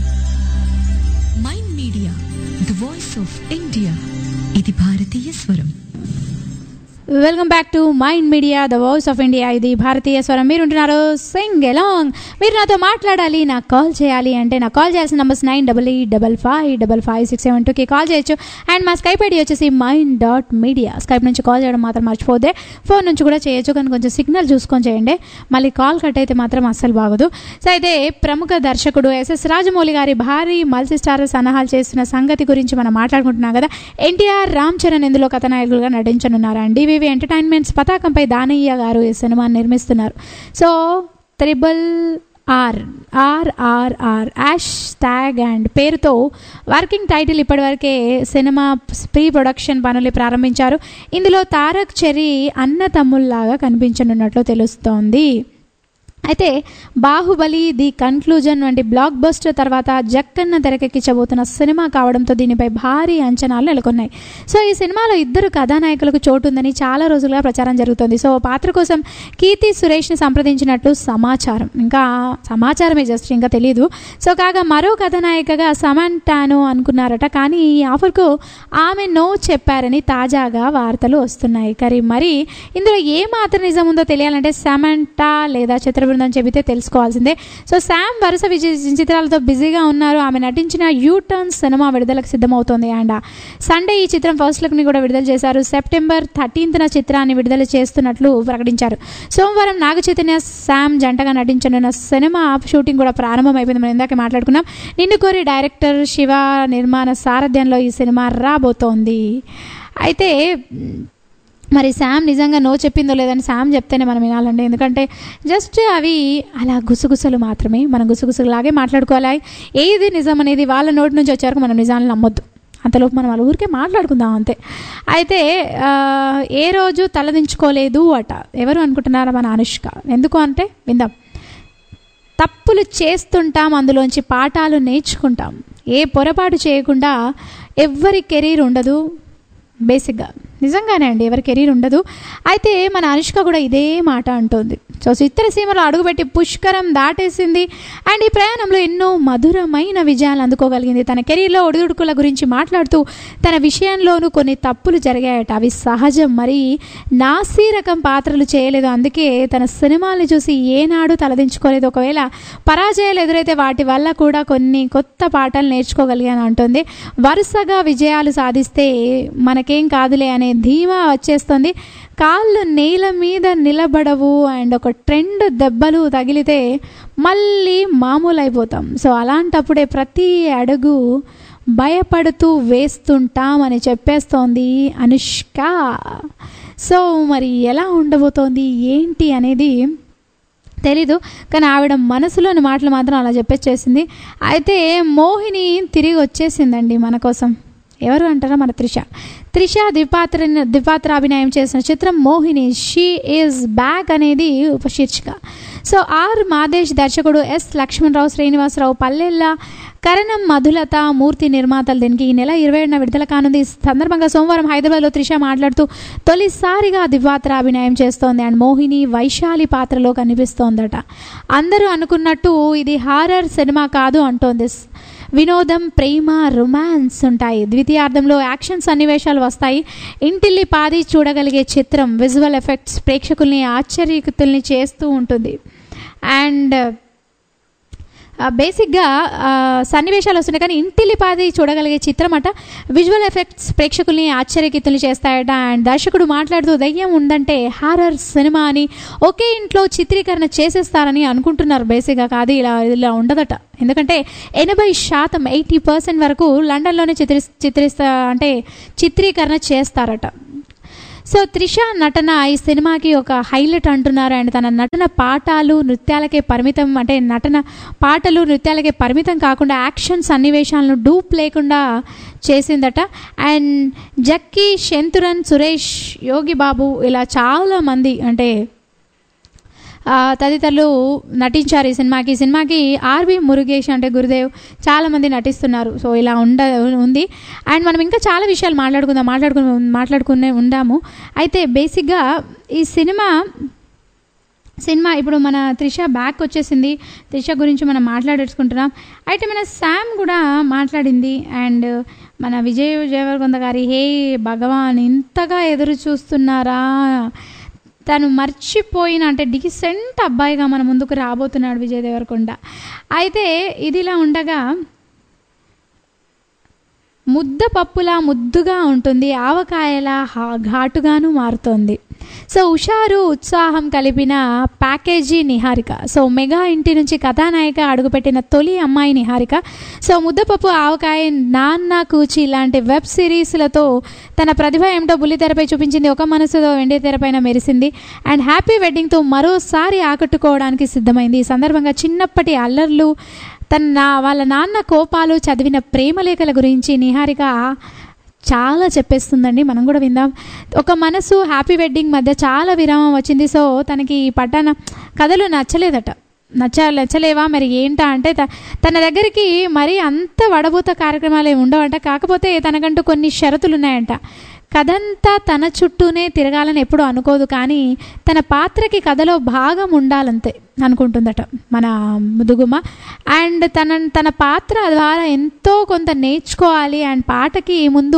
Speaker 2: Mind media the voice of India ఇది భారతీయ స్వరం
Speaker 5: welcome back to mind media the voice of India ఇది భారతీయ స్వరం మీరు ఉంటున్నారు సింగ్ ఎలాంగ్ మీరు నాతో మాట్లాడాలి నాకు కాల్ చేయాలి అంటే నాకు కాల్ చేయాల్సిన numbers nine double eight double five double five six seven టూకి కాల్ చేయొచ్చు అండ్ మా స్కైప్ ఐడి వచ్చేసి మైండ్ డాట్ మీడియా స్కైప్ నుంచి కాల్ చేయడం మాత్రం మర్చిపోతే ఫోన్ నుంచి కూడా చేయొచ్చు కానీ కొంచెం సిగ్నల్ చూసుకొని చేయండి మళ్ళీ కాల్ కట్ అయితే మాత్రం అస్సలు బాగోదు సో అయితే ప్రముఖ దర్శకుడు ఎస్ఎస్ రాజమౌళి గారి భారీ మల్టీ స్టార్ సన్నాహాలు చేస్తున్న సంగతి గురించి మనం మాట్లాడుకుంటున్నాం కదా ఎన్టీఆర్ రామ్ చరణ్ ఇందులో కథనాయకులుగా నటించనున్నారండి డివివి ఎంటర్టైన్మెంట్స్ పతాకంపై దానయ్య గారు ఈ సినిమాని నిర్మిస్తున్నారు so triple R RRR hashtag and పేరుతో వర్కింగ్ టైటిల్ ఇప్పటివరకే సినిమా ప్రీ ప్రొడక్షన్ పనులు ప్రారంభించారు ఇందులో తారక్ చెర్రీ అన్న తమ్ముల్లాగా కనిపించనున్నట్లు తెలుస్తోంది అయితే బాహుబలి ది కన్క్లూజన్ వంటి బ్లాక్ బస్టర్ తర్వాత జక్కన్న తెరకెక్కించబోతున్న సినిమా కావడంతో దీనిపై భారీ అంచనాలు నెలకొన్నాయి సో ఈ సినిమాలో ఇద్దరు కథానాయకులకు చోటు ఉందని చాలా రోజులుగా ప్రచారం జరుగుతుంది సో పాత్ర కోసం కీర్తి సురేష్ని సంప్రదించినట్లు సమాచారం ఇంకా సమాచారమే జస్ట్ ఇంకా తెలియదు సో కాగా మరో కథానాయికగా సమంటాను అనుకున్నారట కానీ ఈ ఆఫర్కు ఆమె నో చెప్పారని తాజాగా వార్తలు వస్తున్నాయి కరీ మరి ఇందులో ఏ మాత్రం నిజం ఉందో తెలియాలంటే సమంటా లేదా చిత్ర బృందం చెబితే తెలుసుకోవాల్సిందే సో శామ్ వరుస విజయ చిత్రాలతో బిజీగా ఉన్నారు ఆమె నటించిన యూ టర్న్ సినిమా విడుదలకు సిద్ధమవుతోంది అండ్ సండే ఈ చిత్రం ఫస్ట్ లుక్ని కూడా విడుదల చేశారు సెప్టెంబర్ థర్టీన్త్న చిత్రాన్ని విడుదల చేస్తున్నట్లు ప్రకటించారు సోమవారం నాగ చైతన్య శామ్ జంటగా నటించనున్న సినిమా షూటింగ్ కూడా ప్రారంభమైపోయింది మనం ఇందాక మాట్లాడుకున్నాం నిన్ను కోరి డైరెక్టర్ శివ నిర్మాణ సారథ్యంలో ఈ సినిమా రాబోతోంది అయితే మరి శామ్ నిజంగా నో చెప్పిందో లేదని శామ్ చెప్తేనే మనం వినాలండి ఎందుకంటే జస్ట్ అవి అలా గుసగుసలు మాత్రమే మనం గుసగుసలాగే మాట్లాడుకోవాలి ఏది నిజం అనేది వాళ్ళ నోటి నుంచి వచ్చే వరకు మనం నిజాన్ని నమ్మొద్దు అంతలోపు మనం వాళ్ళ ఊరికే మాట్లాడుకుందాం అంతే అయితే ఆ, ఏ రోజు తలదించుకోలేదు అట ఎవరు అనుకుంటున్నారా మన అనుష్క ఎందుకు అంటే విందాం తప్పులు చేస్తుంటాం అందులోంచి పాఠాలు నేర్చుకుంటాం ఏ పొరపాటు చేయకుండా ఎవ్వరి కెరీర్ ఉండదు బేసిక్గా నిజంగానే అండి ఎవరి కెరీర్ ఉండదు అయితే మన అనుష్క కూడా ఇదే మాట అంటోంది సో చిత్రసీమలో అడుగుపెట్టి పుష్కరం దాటేసింది అండ్ ఈ ప్రయాణంలో ఎన్నో మధురమైన విజయాలు అందుకోగలిగింది తన కెరీర్లో ఒడిదుడుకుల గురించి మాట్లాడుతూ తన విషయంలోనూ కొన్ని తప్పులు జరిగాయట అవి సహజం మరి నాసీ రకం పాత్రలు చేయలేదు అందుకే తన సినిమాల్ని చూసి ఏనాడు తలదించుకోలేదు ఒకవేళ పరాజయాలు ఎదురైతే వాటి వల్ల కూడా కొన్ని కొత్త పాఠాలు నేర్చుకోగలిగాను అంటుంది వరుసగా విజయాలు సాధిస్తే మనకేం కాదులే అనే ధీమా వచ్చేస్తుంది కాళ్ళు నేల మీద నిలబడవు అండ్ ఒక ట్రెండ్ దెబ్బలు తగిలితే మళ్ళీ మామూలు అయిపోతాం సో అలాంటప్పుడే ప్రతి అడుగు భయపడుతూ వేస్తుంటాం అని చెప్పేస్తోంది అనుష్క సో మరి ఎలా ఉండబోతోంది ఏంటి అనేది తెలీదు కానీ ఆవిడ మనసులోని మాటలు మాత్రం అలా చెప్పేసేసింది అయితే మోహిని తిరిగి వచ్చేసిందండి మన కోసం ఎవరు అంటారా మన త్రిష త్రిష ద్విపాత్ర ద్విపాత్ర అభినయం చేసిన చిత్రం మోహిని షీ ఈజ్ బ్యాక్ అనేది ఉపశీర్షిక సో ఆర్ మాదేశ్ దర్శకుడు ఎస్ లక్ష్మణరావు శ్రీనివాసరావు పల్లెల్ల కరణం మధులత మూర్తి నిర్మాతలు దీనికి ఈ నెల ఇరవై ఏడున విడుదల కానుంది ఈ సందర్భంగా సోమవారం హైదరాబాద్లో త్రిష మాట్లాడుతూ తొలిసారిగా దివాత్ర అభినయం చేస్తోంది అండ్ మోహిని వైశాలి పాత్రలో కనిపిస్తోందట అందరూ అనుకున్నట్టు ఇది హారర్ సినిమా కాదు అంటోంది వినోదం ప్రేమ రొమాన్స్ ఉంటాయి ద్వితీయార్థంలో యాక్షన్ సన్నివేశాలు వస్తాయి ఇంటిల్లి పాది చూడగలిగే చిత్రం విజువల్ ఎఫెక్ట్స్ ప్రేక్షకుల్ని ఆశ్చర్యకుతుల్ని చేస్తూ ఉంటుంది అండ్ బేసిక్గా సన్నివేశాలు వస్తున్నాయి కానీ ఇంటిలిపాది చూడగలిగే చిత్రం అట విజువల్ ఎఫెక్ట్స్ ప్రేక్షకుల్ని ఆశ్చర్యకితులు చేస్తాయట అండ్ దర్శకుడు మాట్లాడుతూ దయ్యం ఉందంటే హారర్ సినిమా అని ఒకే ఇంట్లో చిత్రీకరణ చేసేస్తారని అనుకుంటున్నారు బేసిక్గా కాదు ఇలా ఇలా ఉండదట ఎందుకంటే ఎనభై శాతం ఎయిటీ పర్సెంట్ వరకు లండన్లోనే చిత్రి చిత్రిస్తా అంటే చిత్రీకరణ చేస్తారట సో త్రిష నటన ఈ సినిమాకి ఒక హైలైట్ అంటున్నారు అండ్ తన నటన పాఠాలు నృత్యాలకే పరిమితం అంటే నటన పాటలు నృత్యాలకే పరిమితం కాకుండా యాక్షన్ సన్నివేశాలను డూప్ లేకుండా చేసిందట అండ్ జక్కీ శంతురన్ సురేష్ యోగి బాబు ఇలా చాలా మంది అంటే ఆ, తదితరులు నటించారు ఈ సినిమాకి ఈ సినిమాకి ఆర్వి మురుగేష్ అంటే గురుదేవ్ చాలామంది నటిస్తున్నారు సో ఇలా ఉండ ఉంది అండ్ మనం ఇంకా చాలా విషయాలు మాట్లాడుకుందాం మాట్లాడుకుని మాట్లాడుకునే ఉండాము అయితే బేసిక్గా ఈ సినిమా సినిమా ఇప్పుడు మన త్రిష బ్యాక్ వచ్చేసింది త్రిష గురించి మనం మాట్లాడేసుకుంటున్నాం అయితే మన శామ్ కూడా మాట్లాడింది అండ్ మన విజయ్ జయవర్గొంద గారి హే భగవాన్ ఇంతగా ఎదురు చూస్తున్నారా తను మర్చిపోయిన అంటే డీసెంట్ అబ్బాయిగా మన ముందుకు రాబోతున్నాడు విజయ్ దేవరకొండ అయితే ఇదిలా ఉండగా ముద్ద పప్పులా ముద్దుగా ఉంటుంది ఆవకాయలా హా- ఘాటుగాను మారుతోంది సో హుషారు ఉత్సాహం కలిపిన ప్యాకేజీ నిహారిక సో మెగా ఇంటి నుంచి కథానాయిక అడుగుపెట్టిన తొలి అమ్మాయి నిహారిక సో ముద్దపప్పు ఆవకాయ నాన్న కూచి ఇలాంటి వెబ్ సిరీస్లతో తన ప్రతిభ ఏమిటో బుల్లితెరపై చూపించింది ఒక మనసుతో వెండి తెరపైన మెరిసింది అండ్ హ్యాపీ వెడ్డింగ్తో మరోసారి ఆకట్టుకోవడానికి సిద్ధమైంది ఈ సందర్భంగా చిన్నప్పటి అల్లర్లు తన నా వాళ్ళ నాన్న కోపాలు చదివిన ప్రేమలేఖల గురించి నిహారిక చాలా చెప్పేస్తుందండి మనం కూడా విందాం ఒక మనసు హ్యాపీ వెడ్డింగ్ మధ్య చాలా విరామం వచ్చింది సో తనకి ఈ పట్టణ కథలు నచ్చలేదట నచ్చ నచ్చలేవా మరి ఏంటా అంటే త- తన దగ్గరికి మరి అంత వడబూత కార్యక్రమాలు ఏమి ఉండవంట కాకపోతే తనకంటూ కొన్ని షరతులు ఉన్నాయంట కథంతా తన చుట్టూనే తిరగాలని ఎప్పుడూ అనుకోదు కానీ తన పాత్రకి కథలో భాగం ఉండాలంతే అనుకుంటుందట మన ముదుగుమ అండ్ తన తన పాత్ర ద్వారా ఎంతో కొంత నేర్చుకోవాలి అండ్ పాటకి ముందు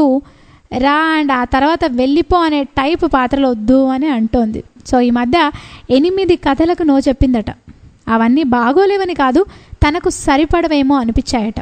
Speaker 5: రా అండ్ ఆ తర్వాత వెళ్ళిపో అనే టైప్ పాత్రలు వద్దు అని అంటోంది సో ఈ మధ్య ఎనిమిది కథలకు నో చెప్పిందట అవన్నీ బాగోలేవని కాదు తనకు సరిపడవేమో అనిపించాయట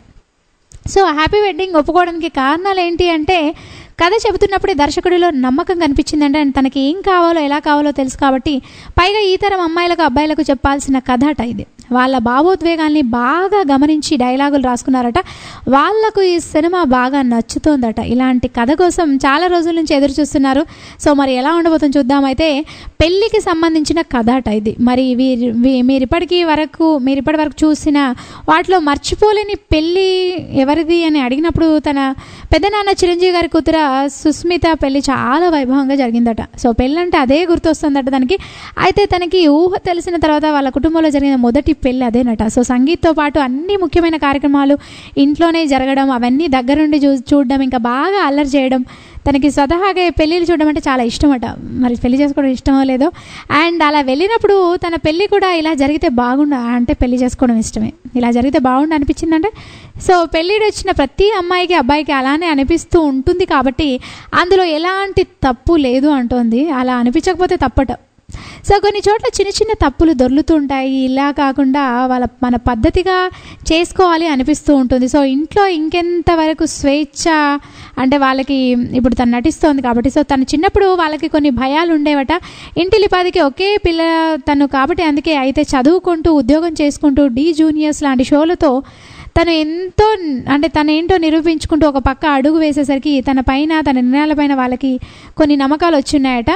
Speaker 5: సో హ్యాపీ వెడ్డింగ్ ఒప్పుకోవడానికి కారణాలు ఏంటి అంటే కథ చెబుతున్నప్పుడే దర్శకుడిలో నమ్మకం కనిపించిందంటే అండ్ తనకి ఏం కావాలో ఎలా కావాలో తెలుసు కాబట్టి పైగా ఈ తరం అమ్మాయిలకు అబ్బాయిలకు చెప్పాల్సిన కథ అట ఇది వాళ్ళ భావోద్వేగాల్ని బాగా గమనించి డైలాగులు రాసుకున్నారట వాళ్ళకు ఈ సినిమా బాగా నచ్చుతోందట ఇలాంటి కథ కోసం చాలా రోజుల నుంచి ఎదురు చూస్తున్నారు సో మరి ఎలా ఉండబోతుందో చూద్దాం అయితే పెళ్ళికి సంబంధించిన కథ అట ఇది మరి వీరి వీ- మీరు ఇప్పటికీ వరకు మీరు ఇప్పటి వరకు చూసిన వాటిలో మర్చిపోలేని పెళ్ళి ఎవరిది అని అడిగినప్పుడు తన పెద్దనాన్న చిరంజీవి గారి కూతుర సుస్మిత పెళ్లి చాలా వైభవంగా జరిగిందట సో పెళ్ళంటే అదే గుర్తొస్తుందట తనకి అయితే తనకి ఊహ తెలిసిన తర్వాత వాళ్ళ కుటుంబంలో జరిగిన మొదటి పెళ్ళి అదేనట సో సంగీత్తో పాటు అన్ని ముఖ్యమైన కార్యక్రమాలు ఇంట్లోనే జరగడం అవన్నీ దగ్గరుండి చూ చూడడం ఇంకా బాగా అల్లరి చేయడం తనకి స్వతహాగా పెళ్ళిళ్ళు చూడడం అంటే చాలా ఇష్టమట మరి పెళ్లి చేసుకోవడం ఇష్టమో లేదో అండ్ అలా వెళ్ళినప్పుడు తన పెళ్ళి కూడా ఇలా జరిగితే బాగుండు అంటే పెళ్లి చేసుకోవడం ఇష్టమే ఇలా జరిగితే బాగుండు అనిపించిందంటే సో పెళ్ళిడు వచ్చిన ప్రతి అమ్మాయికి అబ్బాయికి అలానే అనిపిస్తూ ఉంటుంది కాబట్టి అందులో ఎలాంటి తప్పు లేదు అంటోంది అలా అనిపించకపోతే తప్పట సో కొన్ని చోట్ల చిన్న చిన్న తప్పులు దొర్లుతుంటాయి ఇలా కాకుండా వాళ్ళ మన పద్ధతిగా చేసుకోవాలి అనిపిస్తూ ఉంటుంది సో ఇంట్లో ఇంకెంత వరకు స్వేచ్ఛ అంటే వాళ్ళకి ఇప్పుడు తను నటిస్తోంది కాబట్టి సో తను చిన్నప్పుడు వాళ్ళకి కొన్ని భయాలు ఉండేవట ఇంటిలిపాదికి ఒకే పిల్ల తను కాబట్టి అందుకే అయితే చదువుకుంటూ ఉద్యోగం చేసుకుంటూ డీ జూనియర్స్ లాంటి షోలతో తను ఎంతో అంటే తను ఏంటో నిరూపించుకుంటూ ఒక పక్క అడుగు వేసేసరికి తన పైన తన నిర్ణయాలపైన వాళ్ళకి కొన్ని నమ్మకాలు వచ్చిన్నాయట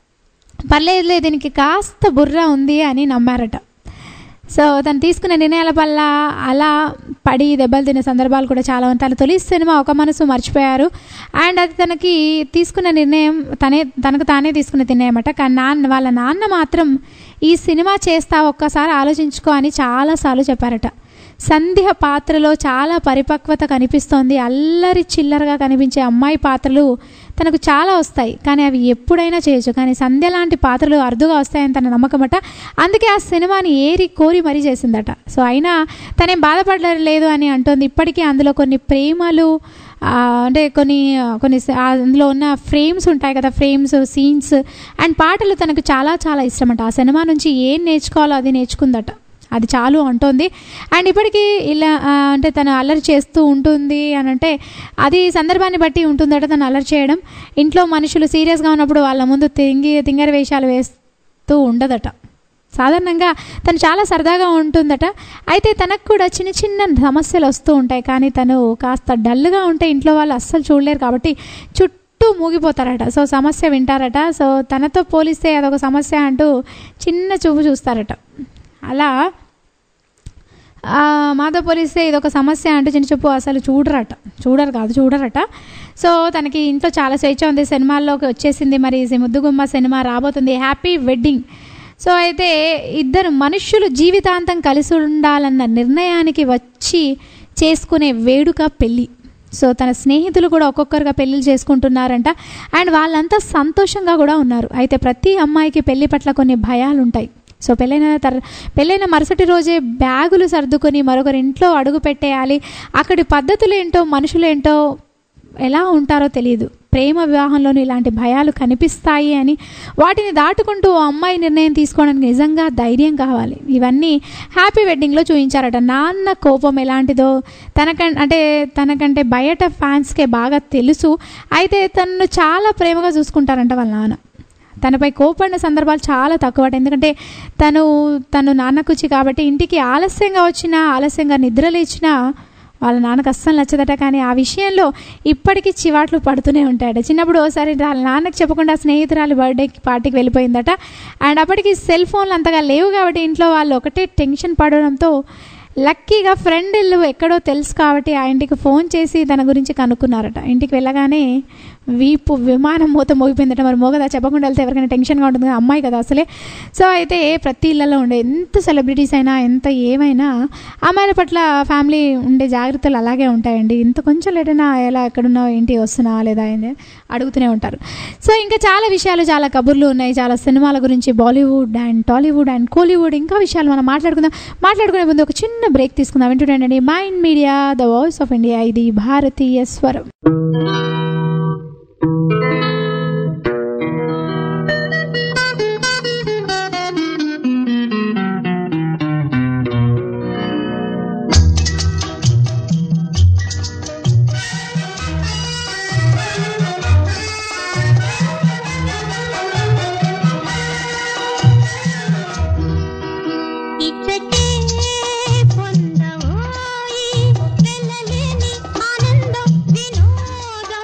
Speaker 5: పర్లేదులే దీనికి కాస్త బుర్ర ఉంది అని నమ్మారట సో తను తీసుకున్న నిర్ణయాల వల్ల అలా పడి దెబ్బలు తినే సందర్భాలు కూడా చాలా ఉన్నాయి తన తొలి సినిమా ఒక మనసు మర్చిపోయారు అండ్ అది తనకి తీసుకున్న నిర్ణయం తనే తనకు తానే తీసుకున్న నిర్ణయం అట కానీ నాన్న వాళ్ళ నాన్న మాత్రం ఈ సినిమా చేస్తా ఒక్కసారి ఆలోచించుకో అని చాలాసార్లు చెప్పారట సంధ్య పాత్రలో చాలా పరిపక్వత కనిపిస్తోంది అల్లరి చిల్లరగా కనిపించే అమ్మాయి పాత్రలు తనకు చాలా వస్తాయి కానీ అవి ఎప్పుడైనా చేయొచ్చు కానీ సంధ్య లాంటి పాత్రలు అరుదుగా వస్తాయని తన నమ్మకమట అందుకే ఆ సినిమాని ఏరి కోరి మరీ చేసిందట సో అయినా తనేం బాధపడలేదు అని అంటోంది ఇప్పటికీ అందులో కొన్ని ప్రేమలు ఆ, అంటే కొన్ని కొన్ని స- ఆ అందులో ఉన్న ఫ్రేమ్స్ ఉంటాయి కదా ఫ్రేమ్స్ సీన్స్ అండ్ పాటలు తనకు చాలా చాలా ఇష్టమట ఆ సినిమా నుంచి ఏం నేర్చుకోవాలో అది నేర్చుకుందట అది చాలు అంటోంది అండ్ ఇప్పటికీ ఇలా ఆ, అంటే తను అల్లరి చేస్తూ ఉంటుంది అని అంటే అది సందర్భాన్ని బట్టి ఉంటుందట తను అల్లరి చేయడం ఇంట్లో మనుషులు సీరియస్గా ఉన్నప్పుడు వాళ్ళ ముందు తింగి తింగర వేషాలు వేస్తూ ఉండదట సాధారణంగా తను చాలా సరదాగా ఉంటుందట అయితే తనకు కూడా చిన్న చిన్న సమస్యలు వస్తూ ఉంటాయి కానీ తను కాస్త డల్గా ఉంటే ఇంట్లో వాళ్ళు అస్సలు చూడలేరు కాబట్టి చుట్టూ మూగిపోతారట సో సమస్య వింటారట సో తనతో పోలిస్తే అదొక సమస్య అంటూ చిన్న చూపు చూస్తారట అలా ఆ, మాతో పోలిస్తే ఇదొక సమస్య అంటే చిన్న చెప్పు అసలు చూడరట చూడరు కాదు చూడరట సో తనకి ఇంట్లో చాలా స్వేచ్ఛ ఉంది సినిమాల్లోకి వచ్చేసింది మరి ఈ ముద్దుగుమ్మ సినిమా రాబోతుంది హ్యాపీ వెడ్డింగ్ సో అయితే ఇద్దరు మనుష్యులు జీవితాంతం కలిసి ఉండాలన్న నిర్ణయానికి వచ్చి చేసుకునే వేడుక పెళ్ళి సో తన స్నేహితులు కూడా ఒక్కొక్కరుగా పెళ్ళిళ్ళు చేసుకుంటున్నారంట అండ్ వాళ్ళంతా సంతోషంగా కూడా ఉన్నారు అయితే ప్రతి అమ్మాయికి పెళ్లి పట్ల కొన్ని భయాలు ఉంటాయి సో పెళ్ళైన తర్ పెళ్ళైన మరుసటి రోజే బ్యాగులు సర్దుకొని మరొకరి ఇంట్లో అడుగు పెట్టేయాలి అక్కడి పద్ధతులు ఏంటో మనుషులేంటో ఎలా ఉంటారో తెలియదు ప్రేమ వివాహంలోనూ ఇలాంటి భయాలు కనిపిస్తాయి అని వాటిని దాటుకుంటూ ఓ అమ్మాయి నిర్ణయం తీసుకోవడానికి నిజంగా ధైర్యం కావాలి ఇవన్నీ హ్యాపీ వెడ్డింగ్లో చూపించారట నాన్న కోపం ఎలాంటిదో తనకం అంటే తనకంటే బయట ఫ్యాన్స్కే బాగా తెలుసు అయితే తనను చాలా ప్రేమగా చూసుకుంటారంట వాళ్ళ నాన్న తనపై కోపడిన సందర్భాలు చాలా తక్కువట ఎందుకంటే తను తను నాన్నకుచ్చి కాబట్టి ఇంటికి ఆలస్యంగా వచ్చినా ఆలస్యంగా నిద్ర లేచినా వాళ్ళ నాన్నకు అస్సలు నచ్చదట కానీ ఆ విషయంలో ఇప్పటికీ చివాట్లు పడుతూనే ఉంటాయట చిన్నప్పుడు ఓసారి వాళ్ళ నాన్నకి చెప్పకుండా స్నేహితురాలు బర్త్డేకి పార్టీకి వెళ్ళిపోయిందట అండ్ అప్పటికి సెల్ ఫోన్లు అంతగా లేవు కాబట్టి ఇంట్లో వాళ్ళు ఒకటే టెన్షన్ పడడంతో లక్కీగా ఫ్రెండ్ ఇల్లు ఎక్కడో తెలుసు కాబట్టి ఆ ఇంటికి ఫోన్ చేసి తన గురించి కనుక్కున్నారట ఇంటికి వెళ్ళగానే వీపు విమానం మూత మోగిపోయిందట మరి మోగదా చెప్పకుండా వెళ్తే ఎవరికైనా టెన్షన్గా ఉంటుంది కదా అమ్మాయి కదా అసలే సో అయితే ప్రతి ఇళ్ళలో ఉండే ఎంత సెలబ్రిటీస్ అయినా ఎంత ఏమైనా అమ్మాయిల పట్ల ఫ్యామిలీ ఉండే జాగ్రత్తలు అలాగే ఉంటాయండి ఇంత కొంచెం లేటైనా ఎలా ఎక్కడున్నావు ఏంటి వస్తున్నా లేదా ఏంటి అడుగుతూనే ఉంటారు సో ఇంకా చాలా విషయాలు చాలా కబుర్లు ఉన్నాయి చాలా సినిమాల గురించి Bollywood and Tollywood and Kollywood ఇంకా విషయాలు మనం మాట్లాడుకుందాం మాట్లాడుకునే ముందు ఒక చిన్న బ్రేక్ తీసుకుందాం వింటుండండి mind media the voice of India ఇది భారతీయ స్వరం
Speaker 7: ఇచ్చటే పొందవోయి వెళ్ళలేని ఆనందం వినోదం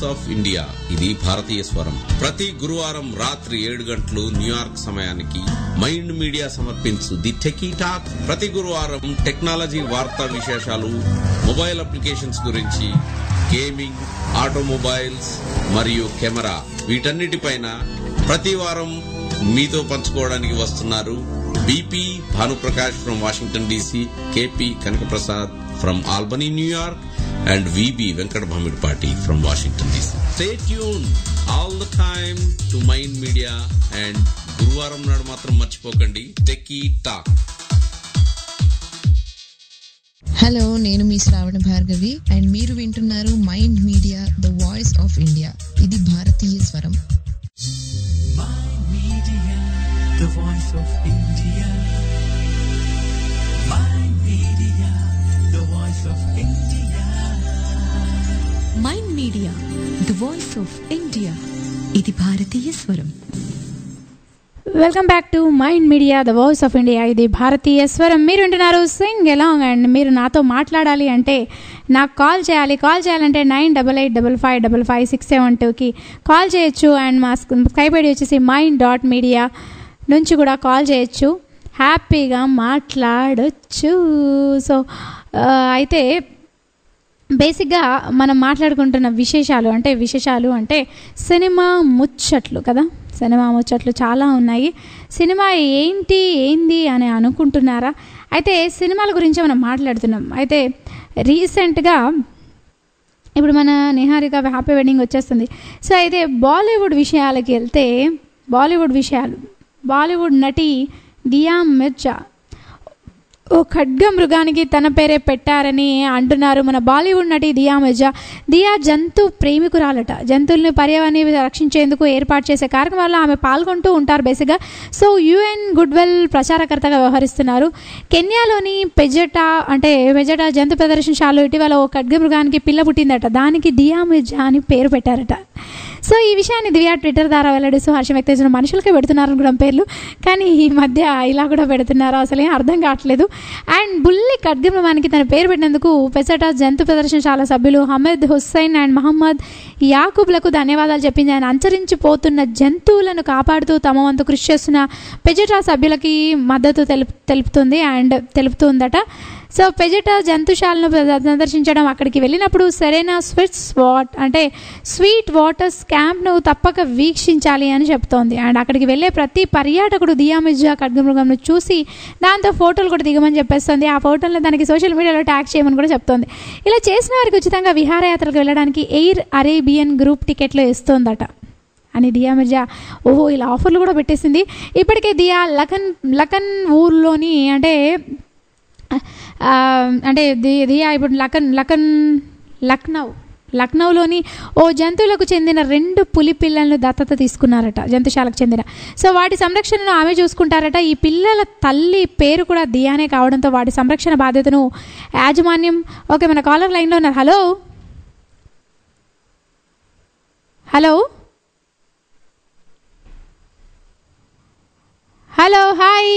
Speaker 4: ఆఫ్ ఇండియా ఇది భారతీయ స్వరం ప్రతి గురువారం రాత్రి ఏడు గంటలు న్యూయార్క్ సమయానికి మైండ్ మీడియా సమర్పించు ది టెకీ టాక్ ప్రతి గురువారం టెక్నాలజీ వార్తా విశేషాలు మొబైల్ అప్లికేషన్స్ గురించి గేమింగ్ ఆటోమొబైల్స్ మరియు కెమెరా వీటన్నిటిపైన ప్రతి వారం మీతో పంచుకోవడానికి వస్తున్నారు BP Bhanuprakash from Washington DC KP Kanakaprasad from Albany New York and VB Venkata Bhamidipati from Washington DC stay tune all the time to mind media and గురువారం నాడు మాత్రం మర్చిపోకండి టెకీ టాక్
Speaker 9: హలో నేను మీ శ్రావణ భార్గవి అండ్ మీరు వింటున్నారు mind media the voice of India ఇది భారతీయ స్వరం
Speaker 1: the voice of India. My media, the voice of India.
Speaker 2: Mind media the voice of India ఇది భారతీయ స్వరం
Speaker 5: welcome back to mind media the voice of India ఇది భారతీయ స్వరం మీరు వింటున్నారు సింగ్ ఎలాంగ్ అండ్ మీరు నాతో మాట్లాడాలి అంటే నాకు కాల్ చేయాలి కాల్ చేయాలంటే nine double eight double five double five six seven టూకి కాల్ చేయొచ్చు అండ్ మా స్కైప్ ఐడి వచ్చేసి మైండ్ డాట్ మీడియా నుంచి కూడా కాల్ చేయొచ్చు హ్యాపీగా మాట్లాడొచ్చు సో అయితే బేసిక్గా మనం మాట్లాడుకుంటున్న విశేషాలు అంటే విశేషాలు అంటే సినిమా ముచ్చట్లు కదా సినిమా ముచ్చట్లు చాలా ఉన్నాయి సినిమా ఏంటి ఏంది అని అనుకుంటున్నారా అయితే సినిమాల గురించి మనం మాట్లాడుతున్నాం అయితే రీసెంట్గా ఇప్పుడు మన నిహారిక హ్యాపీ వెడ్డింగ్ వచ్చేస్తుంది సో అయితే బాలీవుడ్ విషయాలకి వెళ్తే బాలీవుడ్ విషయాలు బాలీవుడ్ నటి దియా మిర్జా ఓ ఖడ్గ మృగానికి తన పేరే పెట్టారని అంటున్నారు మన బాలీవుడ్ నటి దియా మిర్జా దియా జంతు ప్రేమికురాలట జంతువుల్ని పర్యావరణాన్ని రక్షించేందుకు ఏర్పాటు చేసే కార్యక్రమాల్లో ఆమె పాల్గొంటూ ఉంటారు బేసిక్గా సో యుఎన్ గుడ్వెల్ ప్రచారకర్తగా వ్యవహరిస్తున్నారు కెన్యాలోని పెజటా అంటే పెజటా జంతు ప్రదర్శనశాలలో ఇటీవల ఓ ఖడ్గ మృగానికి పిల్ల పుట్టిందట దానికి దియా మిర్జా అని పేరు పెట్టారట సో ఈ విషయాన్ని దివ్య ట్విట్టర్ ద్వారా వెల్లడిస్తూ హర్షం వ్యక్తం చేసిన మనుషులకే పెడుతున్నారు అనుకోవడం పేర్లు కానీ ఈ మధ్య ఇలా కూడా పెడుతున్నారు అసలు ఏం అర్థం కావట్లేదు అండ్ బుల్లి ఖడ్గమృగానికి తన పేరు పెట్టినందుకు పెసట జంతు ప్రదర్శనశాల సభ్యులు హమద్ హుస్సైన్ అండ్ మహమ్మద్ యాకూబ్లకు ధన్యవాదాలు చెప్పింది ఆయన అంతరించిపోతున్న జంతువులను కాపాడుతూ తమ వంతు కృషి చేస్తున్న పెజటా సభ్యులకి మద్దతు తెలుపు తెలుపుతుంది అండ్ తెలుపుతుందట సో పెజట జంతుశాలను సందర్శించడం అక్కడికి వెళ్ళినప్పుడు సరైన స్విట్స్ వాట్ అంటే స్వీట్ వాటర్ క్యాంప్ను తప్పక వీక్షించాలి అని చెప్తోంది అండ్ అక్కడికి వెళ్ళే ప్రతి పర్యాటకుడు దియామిజా ఖడ్గమృగంను చూసి దాంతో ఫోటోలు కూడా దిగమని చెప్పేస్తుంది ఆ ఫోటోలను దానికి సోషల్ మీడియాలో ట్యాగ్ చేయమని కూడా చెప్తోంది ఇలా చేసిన వారికి ఉచితంగా విహారయాత్రలకు వెళ్ళడానికి ఎయిర్ అరేబియన్ గ్రూప్ టికెట్లు ఇస్తోందట అని దియా మిర్జా ఓహో ఇలా ఆఫర్లు కూడా పెట్టేసింది ఇప్పటికే దియా లఖన్ లఖన్ ఊర్లోని అంటే ఆ, అంటే ది- దియా ఇప్పుడు లఖన్ లఖన్ లక్నౌ లక్నౌలోని ఓ జంతువులకు చెందిన రెండు పులి పిల్లలను దత్తత తీసుకున్నారట జంతుశాలకు చెందిన సో వాటి సంరక్షణను ఆమె చూసుకుంటారట ఈ పిల్లల తల్లి పేరు కూడా దియానే కావడంతో వాటి సంరక్షణ బాధ్యతను యాజమాన్యం ఓకే మన కాలర్ లైన్లో ఉన్నారు hello hello hello hi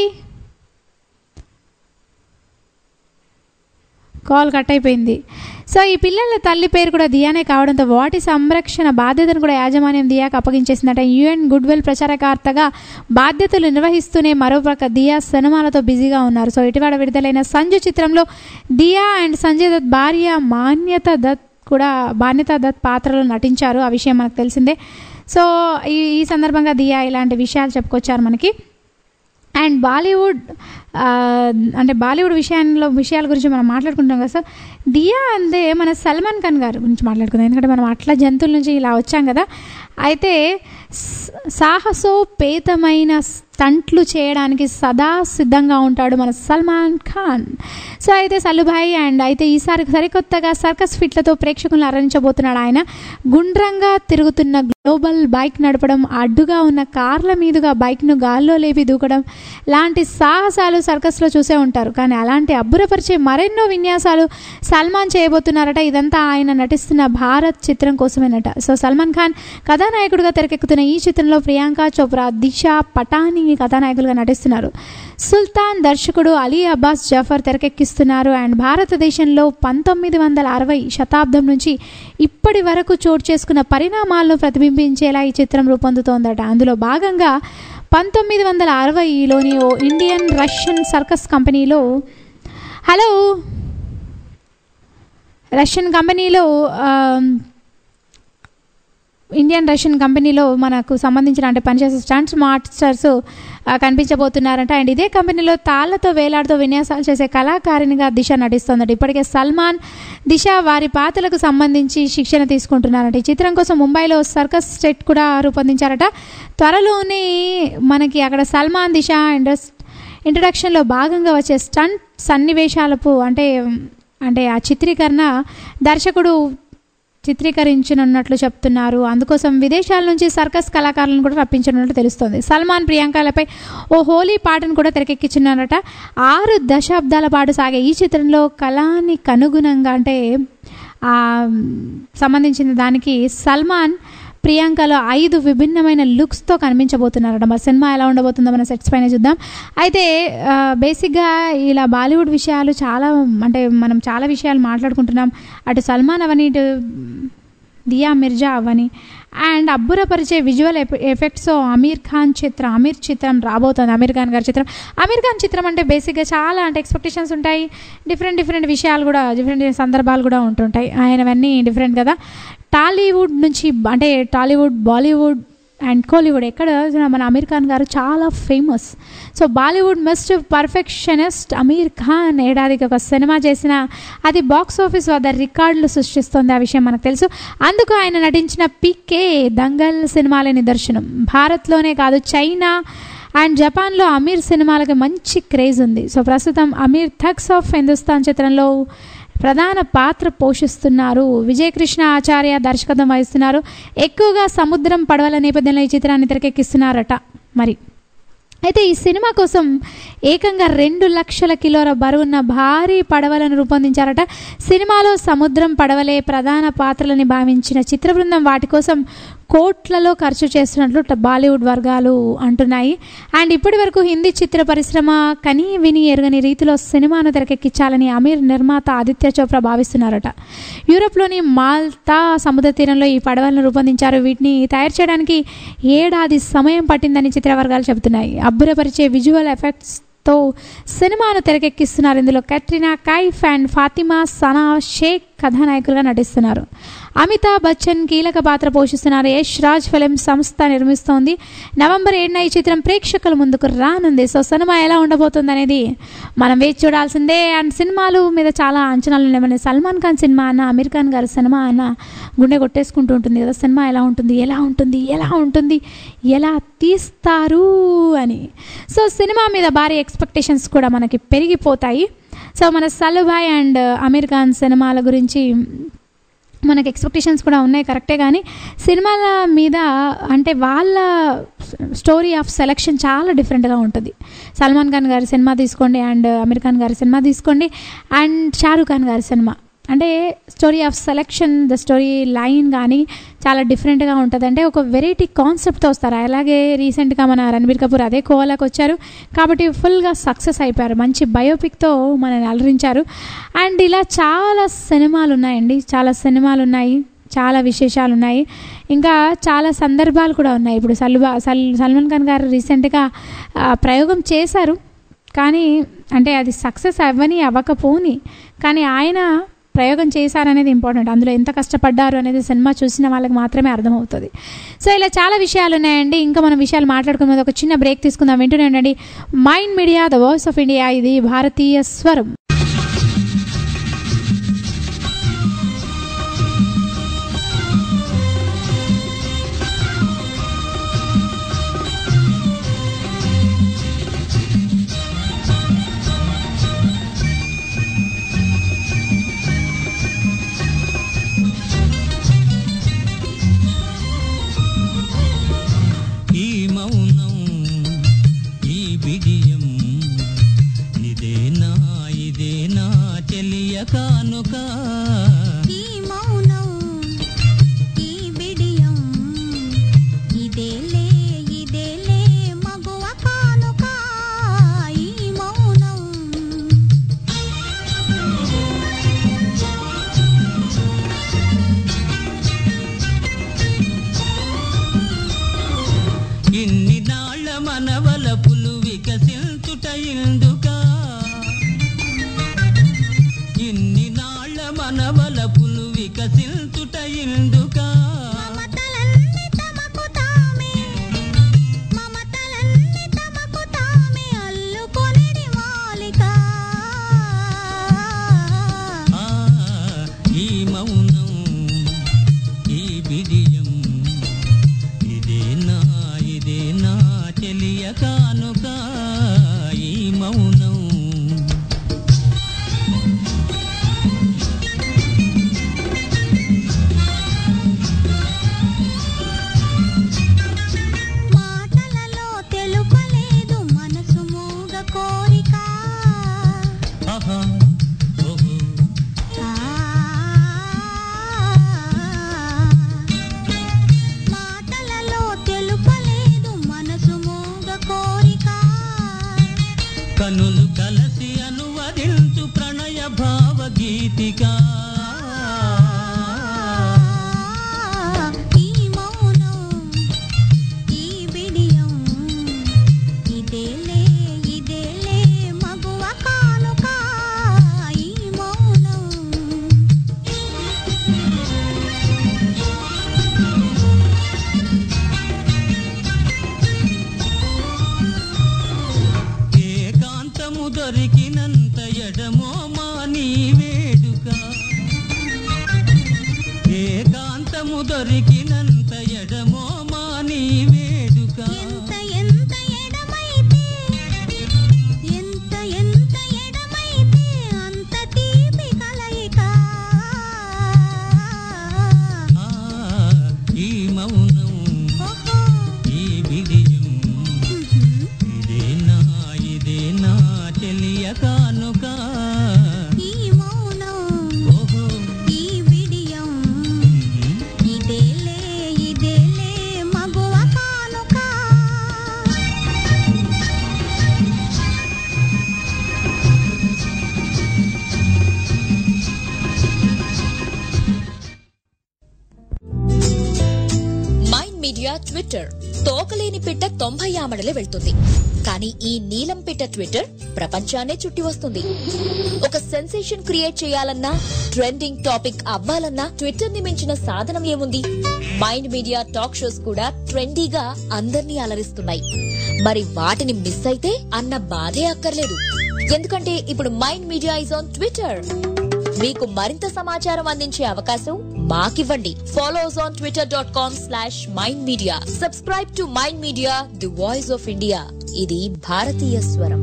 Speaker 5: call cut అయిపోయింది సో ఈ పిల్లల తల్లి పేరు కూడా దియానే కావడంతో వాటి సంరక్షణ బాధ్యతను కూడా యాజమాన్యం దియాకు అప్పగించేసిందట యుఎన్ గుడ్వెల్ ప్రచారకర్తగా బాధ్యతలు నిర్వహిస్తూనే మరోపక్క దియా సినిమాలతో బిజీగా ఉన్నారు సో ఇటీవల విడుదలైన సంజు చిత్రంలో దియా అండ్ సంజయ్ దత్ భార్య మాన్యత దత్ కూడా మాన్యత దత్ పాత్రలో నటించారు ఆ విషయం మనకు తెలిసిందే సో ఈ ఈ సందర్భంగా దియా ఇలాంటి విషయాలు చెప్పుకొచ్చారు మనకి అండ్ బాలీవుడ్ ఆ, అంటే బాలీవుడ్ విషయంలో విషయాల గురించి మనం మాట్లాడుకుంటాం కదా సార్ దియా అందే మన సల్మాన్ ఖాన్ గారి గురించి మాట్లాడుకుందాం ఎందుకంటే మనం అట్లా జంతువుల నుంచి ఇలా వచ్చాం కదా అయితే స- సాహసోపేతమైన స్టంట్లు చేయడానికి సదా సిద్ధంగా ఉంటాడు మన సల్మాన్ ఖాన్ సో అయితే సల్లుభాయ్ అండ్ అయితే ఈసారి సరికొత్తగా సర్కస్ ఫిట్లతో ప్రేక్షకులను అరణించబోతున్నాడు ఆయన గుండ్రంగా తిరుగుతున్న గ్లోబల్ బైక్ నడపడం అడ్డుగా ఉన్న కార్ల మీదుగా బైక్ను గాల్లో లేపి దూకడం లాంటి సాహసాలు సర్కస్లో చూసే ఉంటారు కానీ అలాంటి అబ్బురపరిచే మరెన్నో విన్యాసాలు సల్మాన్ చేయబోతున్నారట ఇదంతా ఆయన నటిస్తున్న భారత్ చిత్రం కోసమేనట సో సల్మాన్ ఖాన్ కథానాయకుడిగా తెరకెక్కుతున్న ఈ చిత్రంలో ప్రియాంక చోప్రా దిశ పటాని కథానాయకులుగా నటిస్తున్నారు సుల్తాన్ దర్శకుడు అలీ అబ్బాస్ జఫర్ తెరకెక్కిస్తున్నారు అండ్ భారతదేశంలో పంతొమ్మిది వందల అరవై శతాబ్దం నుంచి ఇప్పటి వరకు చోటు చేసుకున్న పరిణామాలను ప్రతిబింబించేలా ఈ చిత్రం రూపొందుతోందట అందులో భాగంగా పంతొమ్మిది వందల అరవైలోని ఓ ఇండియన్ రష్యన్ సర్కస్ కంపెనీలో హలో రష్యన్ కంపెనీలో ఆ, ఇండియన్ రష్యన్ కంపెనీలో మనకు సంబంధించిన అంటే పనిచేసే స్టంట్స్ మాస్టర్స్ ఆ, కనిపించబోతున్నారంట అండ్ ఇదే కంపెనీలో తాళ్లతో వేలాడుతూ విన్యాసాలు చేసే కళాకారిణిగా దిశ నటిస్తోందట ఇప్పటికే సల్మాన్ దిశ వారి పాత్రలకు సంబంధించి శిక్షణ తీసుకుంటున్నారట ఈ చిత్రం కోసం ముంబైలో సర్కస్ సెట్ కూడా రూపొందించారట త్వరలోనే మనకి అక్కడ సల్మాన్ దిశ ఇండస్ ఇంట్రడక్షన్లో భాగంగా వచ్చే స్టంట్ సన్నివేశాలకు అంటే అంటే ఆ చిత్రీకరణ దర్శకుడు చిత్రీకరించనున్నట్లు చెప్తున్నారు అందుకోసం విదేశాల నుంచి సర్కస్ కళాకారులను కూడా రప్పించనున్నట్లు తెలుస్తోంది సల్మాన్ ప్రియాంకలపై ఓ హోలీ పాటను కూడా తెరకెక్కించున్నారట ఆరు దశాబ్దాల పాటు సాగే ఈ చిత్రంలో కళానికి అనుగుణంగా అంటే ఆ సంబంధించిన దానికి సల్మాన్ ప్రియాంకలో ఐదు విభిన్నమైన లుక్స్తో కనిపించబోతున్నారట మరి సినిమా ఎలా ఉండబోతుందో మన సెట్స్ పైన చూద్దాం అయితే ఆ, బేసిక్గా ఇలా బాలీవుడ్ విషయాలు చాలా అంటే మనం చాలా విషయాలు మాట్లాడుకుంటున్నాం అటు సల్మాన్ అవని ఇటు దియా మిర్జా అవని అండ్ అబ్బురపరిచే విజువల్ ఎఫ్- ఎఫెక్ట్స్ అమీర్ ఖాన్ చిత్రం అమీర్ చిత్రం రాబోతోంది అమీర్ ఖాన్ గారి చిత్రం అమీర్ ఖాన్ చిత్రం అంటే బేసిక్గా చాలా అంటే ఎక్స్పెక్టేషన్స్ ఉంటాయి డిఫరెంట్ డిఫరెంట్ విషయాలు కూడా డిఫరెంట్ సందర్భాలు కూడా ఉంటుంటాయి ఆయనవన్నీ డిఫరెంట్ కదా టాలీవుడ్ నుంచి అంటే టాలీవుడ్ బాలీవుడ్ అండ్ కోలీవుడ్ ఎక్కడ చూసినా మన అమీర్ ఖాన్ గారు చాలా famous so Bollywood must perfectionist Aamir Khan ఏడాదికి ఒక సినిమా చేసిన అది బాక్స్ ఆఫీస్ వద్ద రికార్డులు సృష్టిస్తుంది ఆ విషయం మనకు తెలుసు అందుకు ఆయన నటించిన పికే దంగల్ సినిమాల నిదర్శనం భారత్లోనే కాదు చైనా అండ్ జపాన్లో అమీర్ సినిమాలకి మంచి క్రేజ్ ఉంది సో ప్రస్తుతం అమీర్ థక్స్ ఆఫ్ హిందుస్థాన్ చిత్రంలో ప్రధాన పాత్ర పోషిస్తున్నారు విజయకృష్ణ ఆచార్య దర్శకత్వం వహిస్తున్నారు ఎక్కువగా సముద్రం పడవల నేపథ్యంలో ఈ చిత్రాన్ని తెరకెక్కిస్తున్నారట మరి అయితే ఈ సినిమా కోసం ఏకంగా రెండు లక్షల కిలోల బరువున్న భారీ పడవలను రూపొందించారట సినిమాలో సముద్రం పడవలే ప్రధాన పాత్రలని భావించిన చిత్ర బృందం వాటి కోసం కోట్లలో ఖర్చు చేస్తున్నట్లు ట- బాలీవుడ్ వర్గాలు అంటున్నాయి అండ్ ఇప్పటి వరకు హిందీ చిత్ర పరిశ్రమ కని విని ఎరుగని రీతిలో సినిమాను తెరకెక్కించాలని అమీర్ నిర్మాత ఆదిత్య చోప్రా భావిస్తున్నారట యూరోప్లోని మాల్తా సముద్ర తీరంలో ఈ పడవలను రూపొందించారు వీటిని తయారు చేయడానికి ఏడాది సమయం పట్టిందని చిత్ర వర్గాలు చెబుతున్నాయి అబ్బురపరిచే విజువల్ ఎఫెక్ట్స్ తో సినిమాను తెరకెక్కిస్తున్నారు ఇందులో కట్రినా కైఫ్ అండ్ ఫాతిమా సనా షేక్ కథానాయకులుగా నటిస్తున్నారు అమితాబ్ బచ్చన్ కీలక పాత్ర పోషిస్తున్నారు యష్ రాజ్ ఫిలిం సంస్థ నిర్మిస్తోంది నవంబర్ ఏడున ఈ చిత్రం ప్రేక్షకుల ముందుకు రానుంది సో సినిమా ఎలా ఉండబోతుంది అనేది మనం వేచి చూడాల్సిందే అండ్ సినిమాలు మీద చాలా అంచనాలు ఉన్నాయి మన సల్మాన్ ఖాన్ సినిమా అన్న అమీర్ ఖాన్ గారి సినిమా అన్న గుండె కొట్టేసుకుంటూ ఉంటుంది కదా సినిమా ఎలా ఉంటుంది ఎలా ఉంటుంది ఎలా ఉంటుంది ఎలా తీస్తారు అని సో సినిమా మీద భారీ ఎక్స్పెక్టేషన్స్ కూడా మనకి పెరిగిపోతాయి సో మన సల్లుభాయ్ అండ్ అమీర్ ఖాన్ సినిమాల గురించి మనకి ఎక్స్పెక్టేషన్స్ కూడా ఉన్నాయి కరెక్టే కానీ సినిమాల మీద అంటే వాళ్ళ స్టోరీ ఆఫ్ సెలెక్షన్ చాలా డిఫరెంట్గా ఉంటుంది సల్మాన్ ఖాన్ గారి సినిమా తీసుకోండి అండ్ అమీర్ ఖాన్ గారి సినిమా తీసుకోండి అండ్ షారూఖ్ ఖాన్ గారి సినిమా అంటే story of selection the story line కానీ చాలా డిఫరెంట్గా ఉంటుంది అంటే ఒక వెరైటీ కాన్సెప్ట్తో వస్తారు అలాగే రీసెంట్గా మన రణబీర్ కపూర్ అదే కోవాలకు వచ్చారు కాబట్టి ఫుల్గా సక్సెస్ అయిపోయారు మంచి బయోపిక్తో మనల్ని అలరించారు అండ్ ఇలా చాలా సినిమాలు ఉన్నాయండి చాలా సినిమాలు ఉన్నాయి చాలా విశేషాలు ఉన్నాయి ఇంకా చాలా సందర్భాలు కూడా ఉన్నాయి ఇప్పుడు సల్బా సల్ సల్మాన్ ఖాన్ గారు రీసెంట్గా ఆ, ప్రయోగం చేశారు కానీ అంటే అది సక్సెస్ అవ్వని అవ్వకపోని కానీ ఆయన ప్రయోగం చేశారనేది ఇంపార్టెంట్ అందులో ఎంత కష్టపడ్డారు అనేది సినిమా చూసిన వాళ్ళకి మాత్రమే అర్థమవుతుంది సో ఇలా చాలా విషయాలు ఉన్నాయండి ఇంకా మనం విషయాలు మాట్లాడుకునే ముందు ఒక చిన్న బ్రేక్ తీసుకుందాం వింటూనే ఉండండి mind media the voice of India ఇది భారతీయ స్వరం
Speaker 10: ఈ మౌనం ఈ బిడియం ఇదేనా ఇదేనా చెలియ కానుక
Speaker 7: ఈ మౌనం ఈ బిడియం ఇదేనా
Speaker 10: ఇందుక ఇన్ని నాళ్ళ మనవలపులు వికసించుట ఇందుక
Speaker 7: మమతలన్నీ తమకు తామే మమతలన్నీ తమకు తామే అల్లుకొనిది మాలిక
Speaker 10: ఆ, ఈ మౌనం ఈ బిడియం ఇదేనా ఇదేనా చెలియ కానుక ఈ మౌనం
Speaker 7: మాటలలో తెలుపలేదు మనసు మూగ కోరిక
Speaker 10: ఆహా ఓహో
Speaker 7: ఆ, మాటలలో తెలుపలేదు మనసు మూగ కోరిక
Speaker 10: కనులు కలసి అనువదించు ప్రణయ భావగీతిక
Speaker 7: ఈ మౌనం ఈ బిడియం ఇదేలే ఇదేలే మగువ కానుక ఈ మౌనం
Speaker 10: ఏకాంతము దొరికినంత ఎడమో మాని వేడుక ఏకాంతము దొరికినంత ఎడమో మాని వేడుక
Speaker 7: ఎంత ఎంత ఎడమైతే ఎంత ఎంత ఎడమైతే అంత తీపి కలయిక
Speaker 10: ఆ, ఈ మౌనం
Speaker 7: ఓహో
Speaker 10: ఈ విజయం
Speaker 7: ఉహుం.
Speaker 10: ఇదేనా ఇదేనా చెలియ కానుక
Speaker 7: ఈ మౌనం
Speaker 10: ఓహో
Speaker 7: ఈ బిడియం
Speaker 10: ఉహుం.
Speaker 7: ఇదేలే ఇదేలే మగువ కానుక
Speaker 11: మైండ్ మీడియా ట్విట్టర్ తోకలేని పిట్ట తొంభై ఆమడలే వెళ్తుంది కానీ ఈ నీలం పిట్ట ట్విట్టర్ ప్రపంచాన్నే చుట్టి వస్తుంది ఒక సెన్సేషన్ క్రియేట్ చేయాలన్నా ట్రెండింగ్ టాపిక్ అవ్వాలన్నా ట్విట్టర్ ని మించిన సాధనం ఏముంది మైండ్ మీడియా టాక్ షోస్ కూడా ట్రెండీగా అందర్నీ అలరిస్తున్నాయి మరి వాటిని మిస్ అయితే అన్న బాధే అక్కర్లేదు ఎందుకంటే ఇప్పుడు mind media is on Twitter మీకు మరింత సమాచారం అందించే అవకాశం మాకివ్వండి follows on Twitter dot com slash mind media subscribe to mind media the voice of India ఇది భారతీయ స్వరం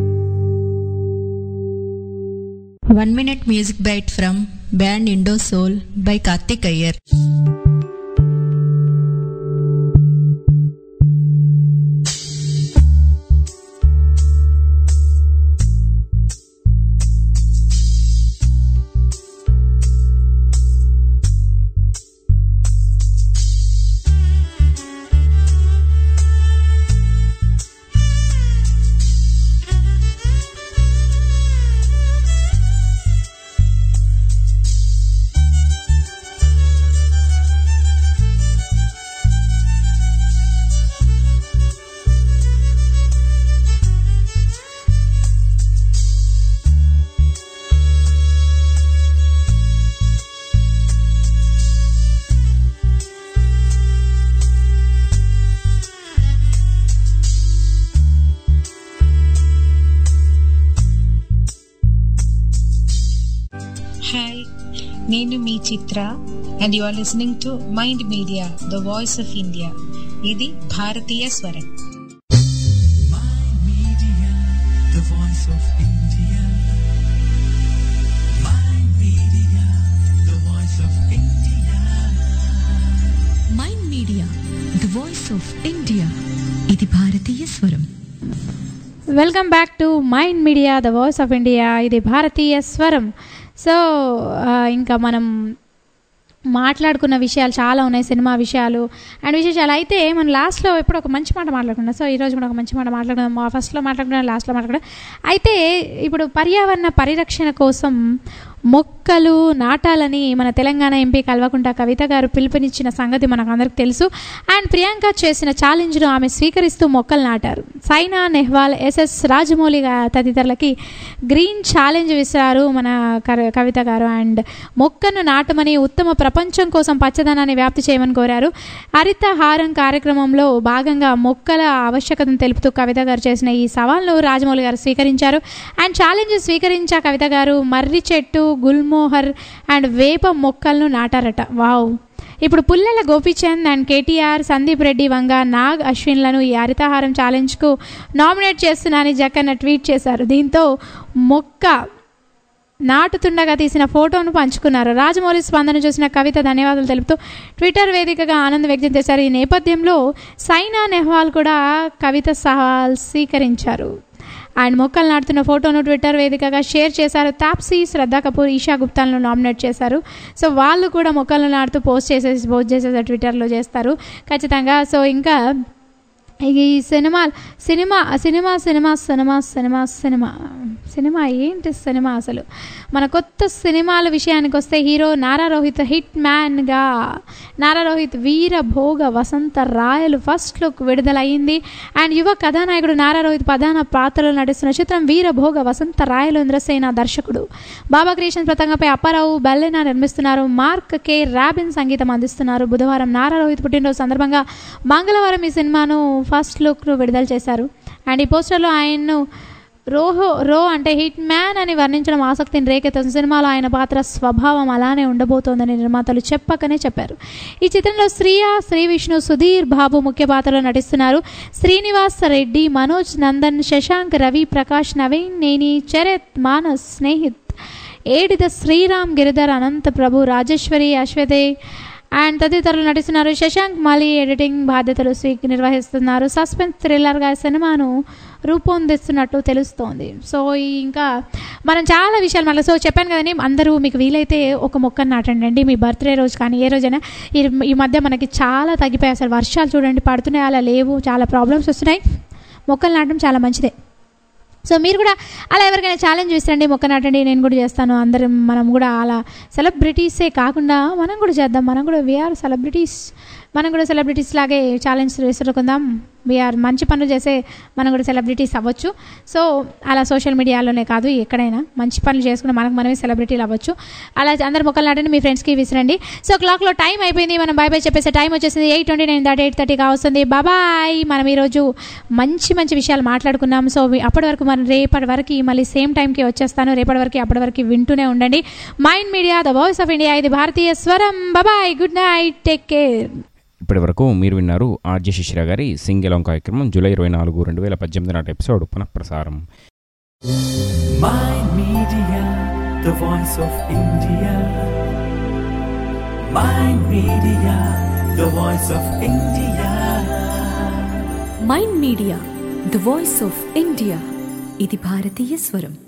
Speaker 12: One minute music bite from band Indo Soul by Karthik Iyer.
Speaker 13: Hi నేను మీ Chitra and you are listening to mind media the voice of India ఇది భారతీయ స్వరం
Speaker 1: Media, the voice of India. Mind Media, the voice of India.
Speaker 2: Mind media the voice of India ఇది భారతీయ స్వరం
Speaker 5: welcome back to mind media the voice of India ఇది భారతీయ స్వరం సో ఆ, ఇంకా మనం మాట్లాడుకున్న విషయాలు చాలా ఉన్నాయి సినిమా విషయాలు అండ్ విశేషాలు అయితే మనం లాస్ట్లో ఎప్పుడు ఒక మంచి మాట మాట్లాడుకున్నాం సో ఈరోజు కూడా ఒక మంచి మాట మాట్లాడుకుందాం మా ఫస్ట్లో మాట్లాడుకున్నాం లాస్ట్లో మాట్లాడుకున్నాం అయితే ఇప్పుడు పర్యావరణ పరిరక్షణ కోసం మొక్కలు నాటాలని మన తెలంగాణ ఎంపీ కల్వకుంట కవిత గారు పిలుపునిచ్చిన సంగతి మనకు అందరికి తెలుసు అండ్ ప్రియాంక చేసిన ఛాలెంజ్ను ఆమె స్వీకరిస్తూ మొక్కలు నాటారు సైనా నెహ్వాల్ ఎస్ఎస్ రాజమౌళి గా- తదితరులకి గ్రీన్ ఛాలెంజ్ విసిరారు మన కర- కవిత గారు అండ్ మొక్కను నాటమని ఉత్తమ ప్రపంచం కోసం పచ్చదనాన్ని వ్యాప్తి చేయమని కోరారు హరితహారం కార్యక్రమంలో భాగంగా మొక్కల ఆవశ్యకతను తెలుపుతూ కవిత గారు చేసిన ఈ సవాల్ను రాజమౌళి గారు స్వీకరించారు అండ్ ఛాలెంజ్ స్వీకరించా కవిత గారు మర్రి చెట్టు గుల్మోహర్ అండ్ వేప మొక్కలను నాటారట వావ్ ఇప్పుడు పుల్లెల గోపీచంద్ అండ్ కేటీఆర్ సందీప్ రెడ్డి వంగ నాగ్ అశ్విన్లను ఈ హరితహారం ఛాలెంజ్కు నామినేట్ చేస్తున్నానని జక్కన్న ట్వీట్ చేశారు దీంతో మొక్క నాటుతుండగా తీసిన ఫోటోను పంచుకున్నారు రాజమౌళి స్పందన చూసిన కవిత ధన్యవాదాలు తెలుపుతూ ట్విట్టర్ వేదికగా ఆనందం వ్యక్తం చేశారు ఈ నేపథ్యంలో సైనా నెహ్వాల్ కూడా కవిత సవాల్ స్వీకరించారు ఆయన మొక్కలు నాటుతున్న ఫోటోను ట్విట్టర్ వేదికగా షేర్ చేశారు తాప్సీ శ్రద్ధా కపూర్ ఈషా గుప్తాలను నామినేట్ చేశారు సో వాళ్ళు కూడా మొక్కలు నాటుతూ పోస్ట్ చేసేసి పోస్ట్ చేసేసి ట్విట్టర్లో చేస్తారు ఖచ్చితంగా సో ఇంకా ఈ cinema cinema cinema cinema cinema cinema cinema cinema ఏంటి సినిమా అసలు మన కొత్త సినిమాల విషయానికి వస్తే హీరో నారా రోహిత్ హిట్ మ్యాన్గా నారా రోహిత్ వీర భోగ వసంత రాయలు ఫస్ట్ లుక్ విడుదలయ్యింది అండ్ యువ కథానాయకుడు నారా రోహిత్ ప్రధాన పాత్రలో నటిస్తున్న చిత్రం వీర భోగ వసంత రాయలు ఇంద్రసేన దర్శకుడు బాబా క్రియేషన్ పతంగపై అప్పారావు బల్లెనా నిర్మిస్తున్నారు మార్క్ కే రాబిన్ సంగీతం అందిస్తున్నారు బుధవారం నారా రోహిత్ పుట్టినరోజు సందర్భంగా మంగళవారం ఈ సినిమాను ఫస్ట్ లుక్ను విడుదల చేశారు అండ్ ఈ పోస్టర్లో ఆయన్ను రోహో రో అంటే హిట్ మ్యాన్ అని వర్ణించడం ఆసక్తిని రేకెత్తున్న సినిమాలో ఆయన పాత్ర స్వభావం అలానే ఉండబోతోందని నిర్మాతలు చెప్పకనే చెప్పారు ఈ చిత్రంలో శ్రీయా శ్రీ విష్ణు సుధీర్ బాబు ముఖ్య పాత్రలో నటిస్తున్నారు శ్రీనివాస్ రెడ్డి మనోజ్ నందన్ శశాంక్ రవి ప్రకాష్ నవీన్ నేని చరత్ మానస్ స్నేహిత్ ఏడిద శ్రీరామ్ గిరిధర్ అనంత ప్రభు రాజేశ్వరి అశ్వతే అండ్ తదితరులు నటిస్తున్నారు శశాంక్ మాలి ఎడిటింగ్ బాధ్యతలు స్వీ నిర్వహిస్తున్నారు సస్పెన్స్ థ్రిల్లర్గా సినిమాను రూపొందిస్తున్నట్టు తెలుస్తోంది సో ఈ ఇంకా మనం చాలా విషయాలు మళ్ళీ సో చెప్పాను కదండి అందరూ మీకు వీలైతే ఒక మొక్కను నాటండి మీ బర్త్డే రోజు కానీ ఏ రోజైనా ఈ ఈ మధ్య మనకి చాలా తగ్గిపోయాయి అసలు వర్షాలు చూడండి పడుతున్నాయి అలా లేవు చాలా ప్రాబ్లమ్స్ వస్తున్నాయి మొక్కలు నాటడం చాలా మంచిదే సో మీరు కూడా అలా ఎవరికైనా ఛాలెంజ్ చేస్తారండి మొక్క నాటండి నేను కూడా చేస్తాను అందరం మనం కూడా అలా సెలబ్రిటీసే కాకుండా మనం కూడా చేద్దాం మనం కూడా వీఆర్ సెలబ్రిటీస్ మనం కూడా సెలబ్రిటీస్ లాగే ఛాలెంజ్ విసురుకుందాం వీఆర్ మంచి పనులు చేసే మనం కూడా సెలబ్రిటీస్ అవ్వచ్చు సో అలా సోషల్ మీడియాలోనే కాదు ఎక్కడైనా మంచి పనులు చేసుకుని మనకు మనమే సెలబ్రిటీలు అవ్వచ్చు అలా అందరు మొక్కలు నాటండి మీ ఫ్రెండ్స్కి విసిరండి సో క్లాక్లో టైం అయిపోయింది మనం బాయ్ బాయ్ చెప్పేసే టైం వచ్చేసింది ఎయిట్ ట్వంటీ నైన్ దాటి ఎయిట్ థర్టీగా వస్తుంది బాబాయ్ మనం ఈరోజు మంచి మంచి విషయాలు మాట్లాడుకున్నాం సో వి- అప్పటి వరకు మనం రేపటి వరకు మళ్ళీ సేమ్ టైంకి వచ్చేస్తాను రేపటి వరకు అప్పటి వరకు వింటూనే ఉండండి mind media the voice of India ఇది భారతీయ స్వరం బాబాయ్ గుడ్ నైట్ టేక్ కేర్
Speaker 3: ఇప్పటి వరకు మీరు విన్నారు ఆర్జే శిశిర గారి సింగిలం కార్యక్రమం జూలై ఇరవై నాలుగు రెండు వేల పద్దెనిమిది నాటి ఎపిసోడ్ పునఃప్రసారం
Speaker 1: Mind Media, the voice of India. Mind Media, the voice of India.
Speaker 2: Mind media the voice of India ఇది భారతీయ స్వరం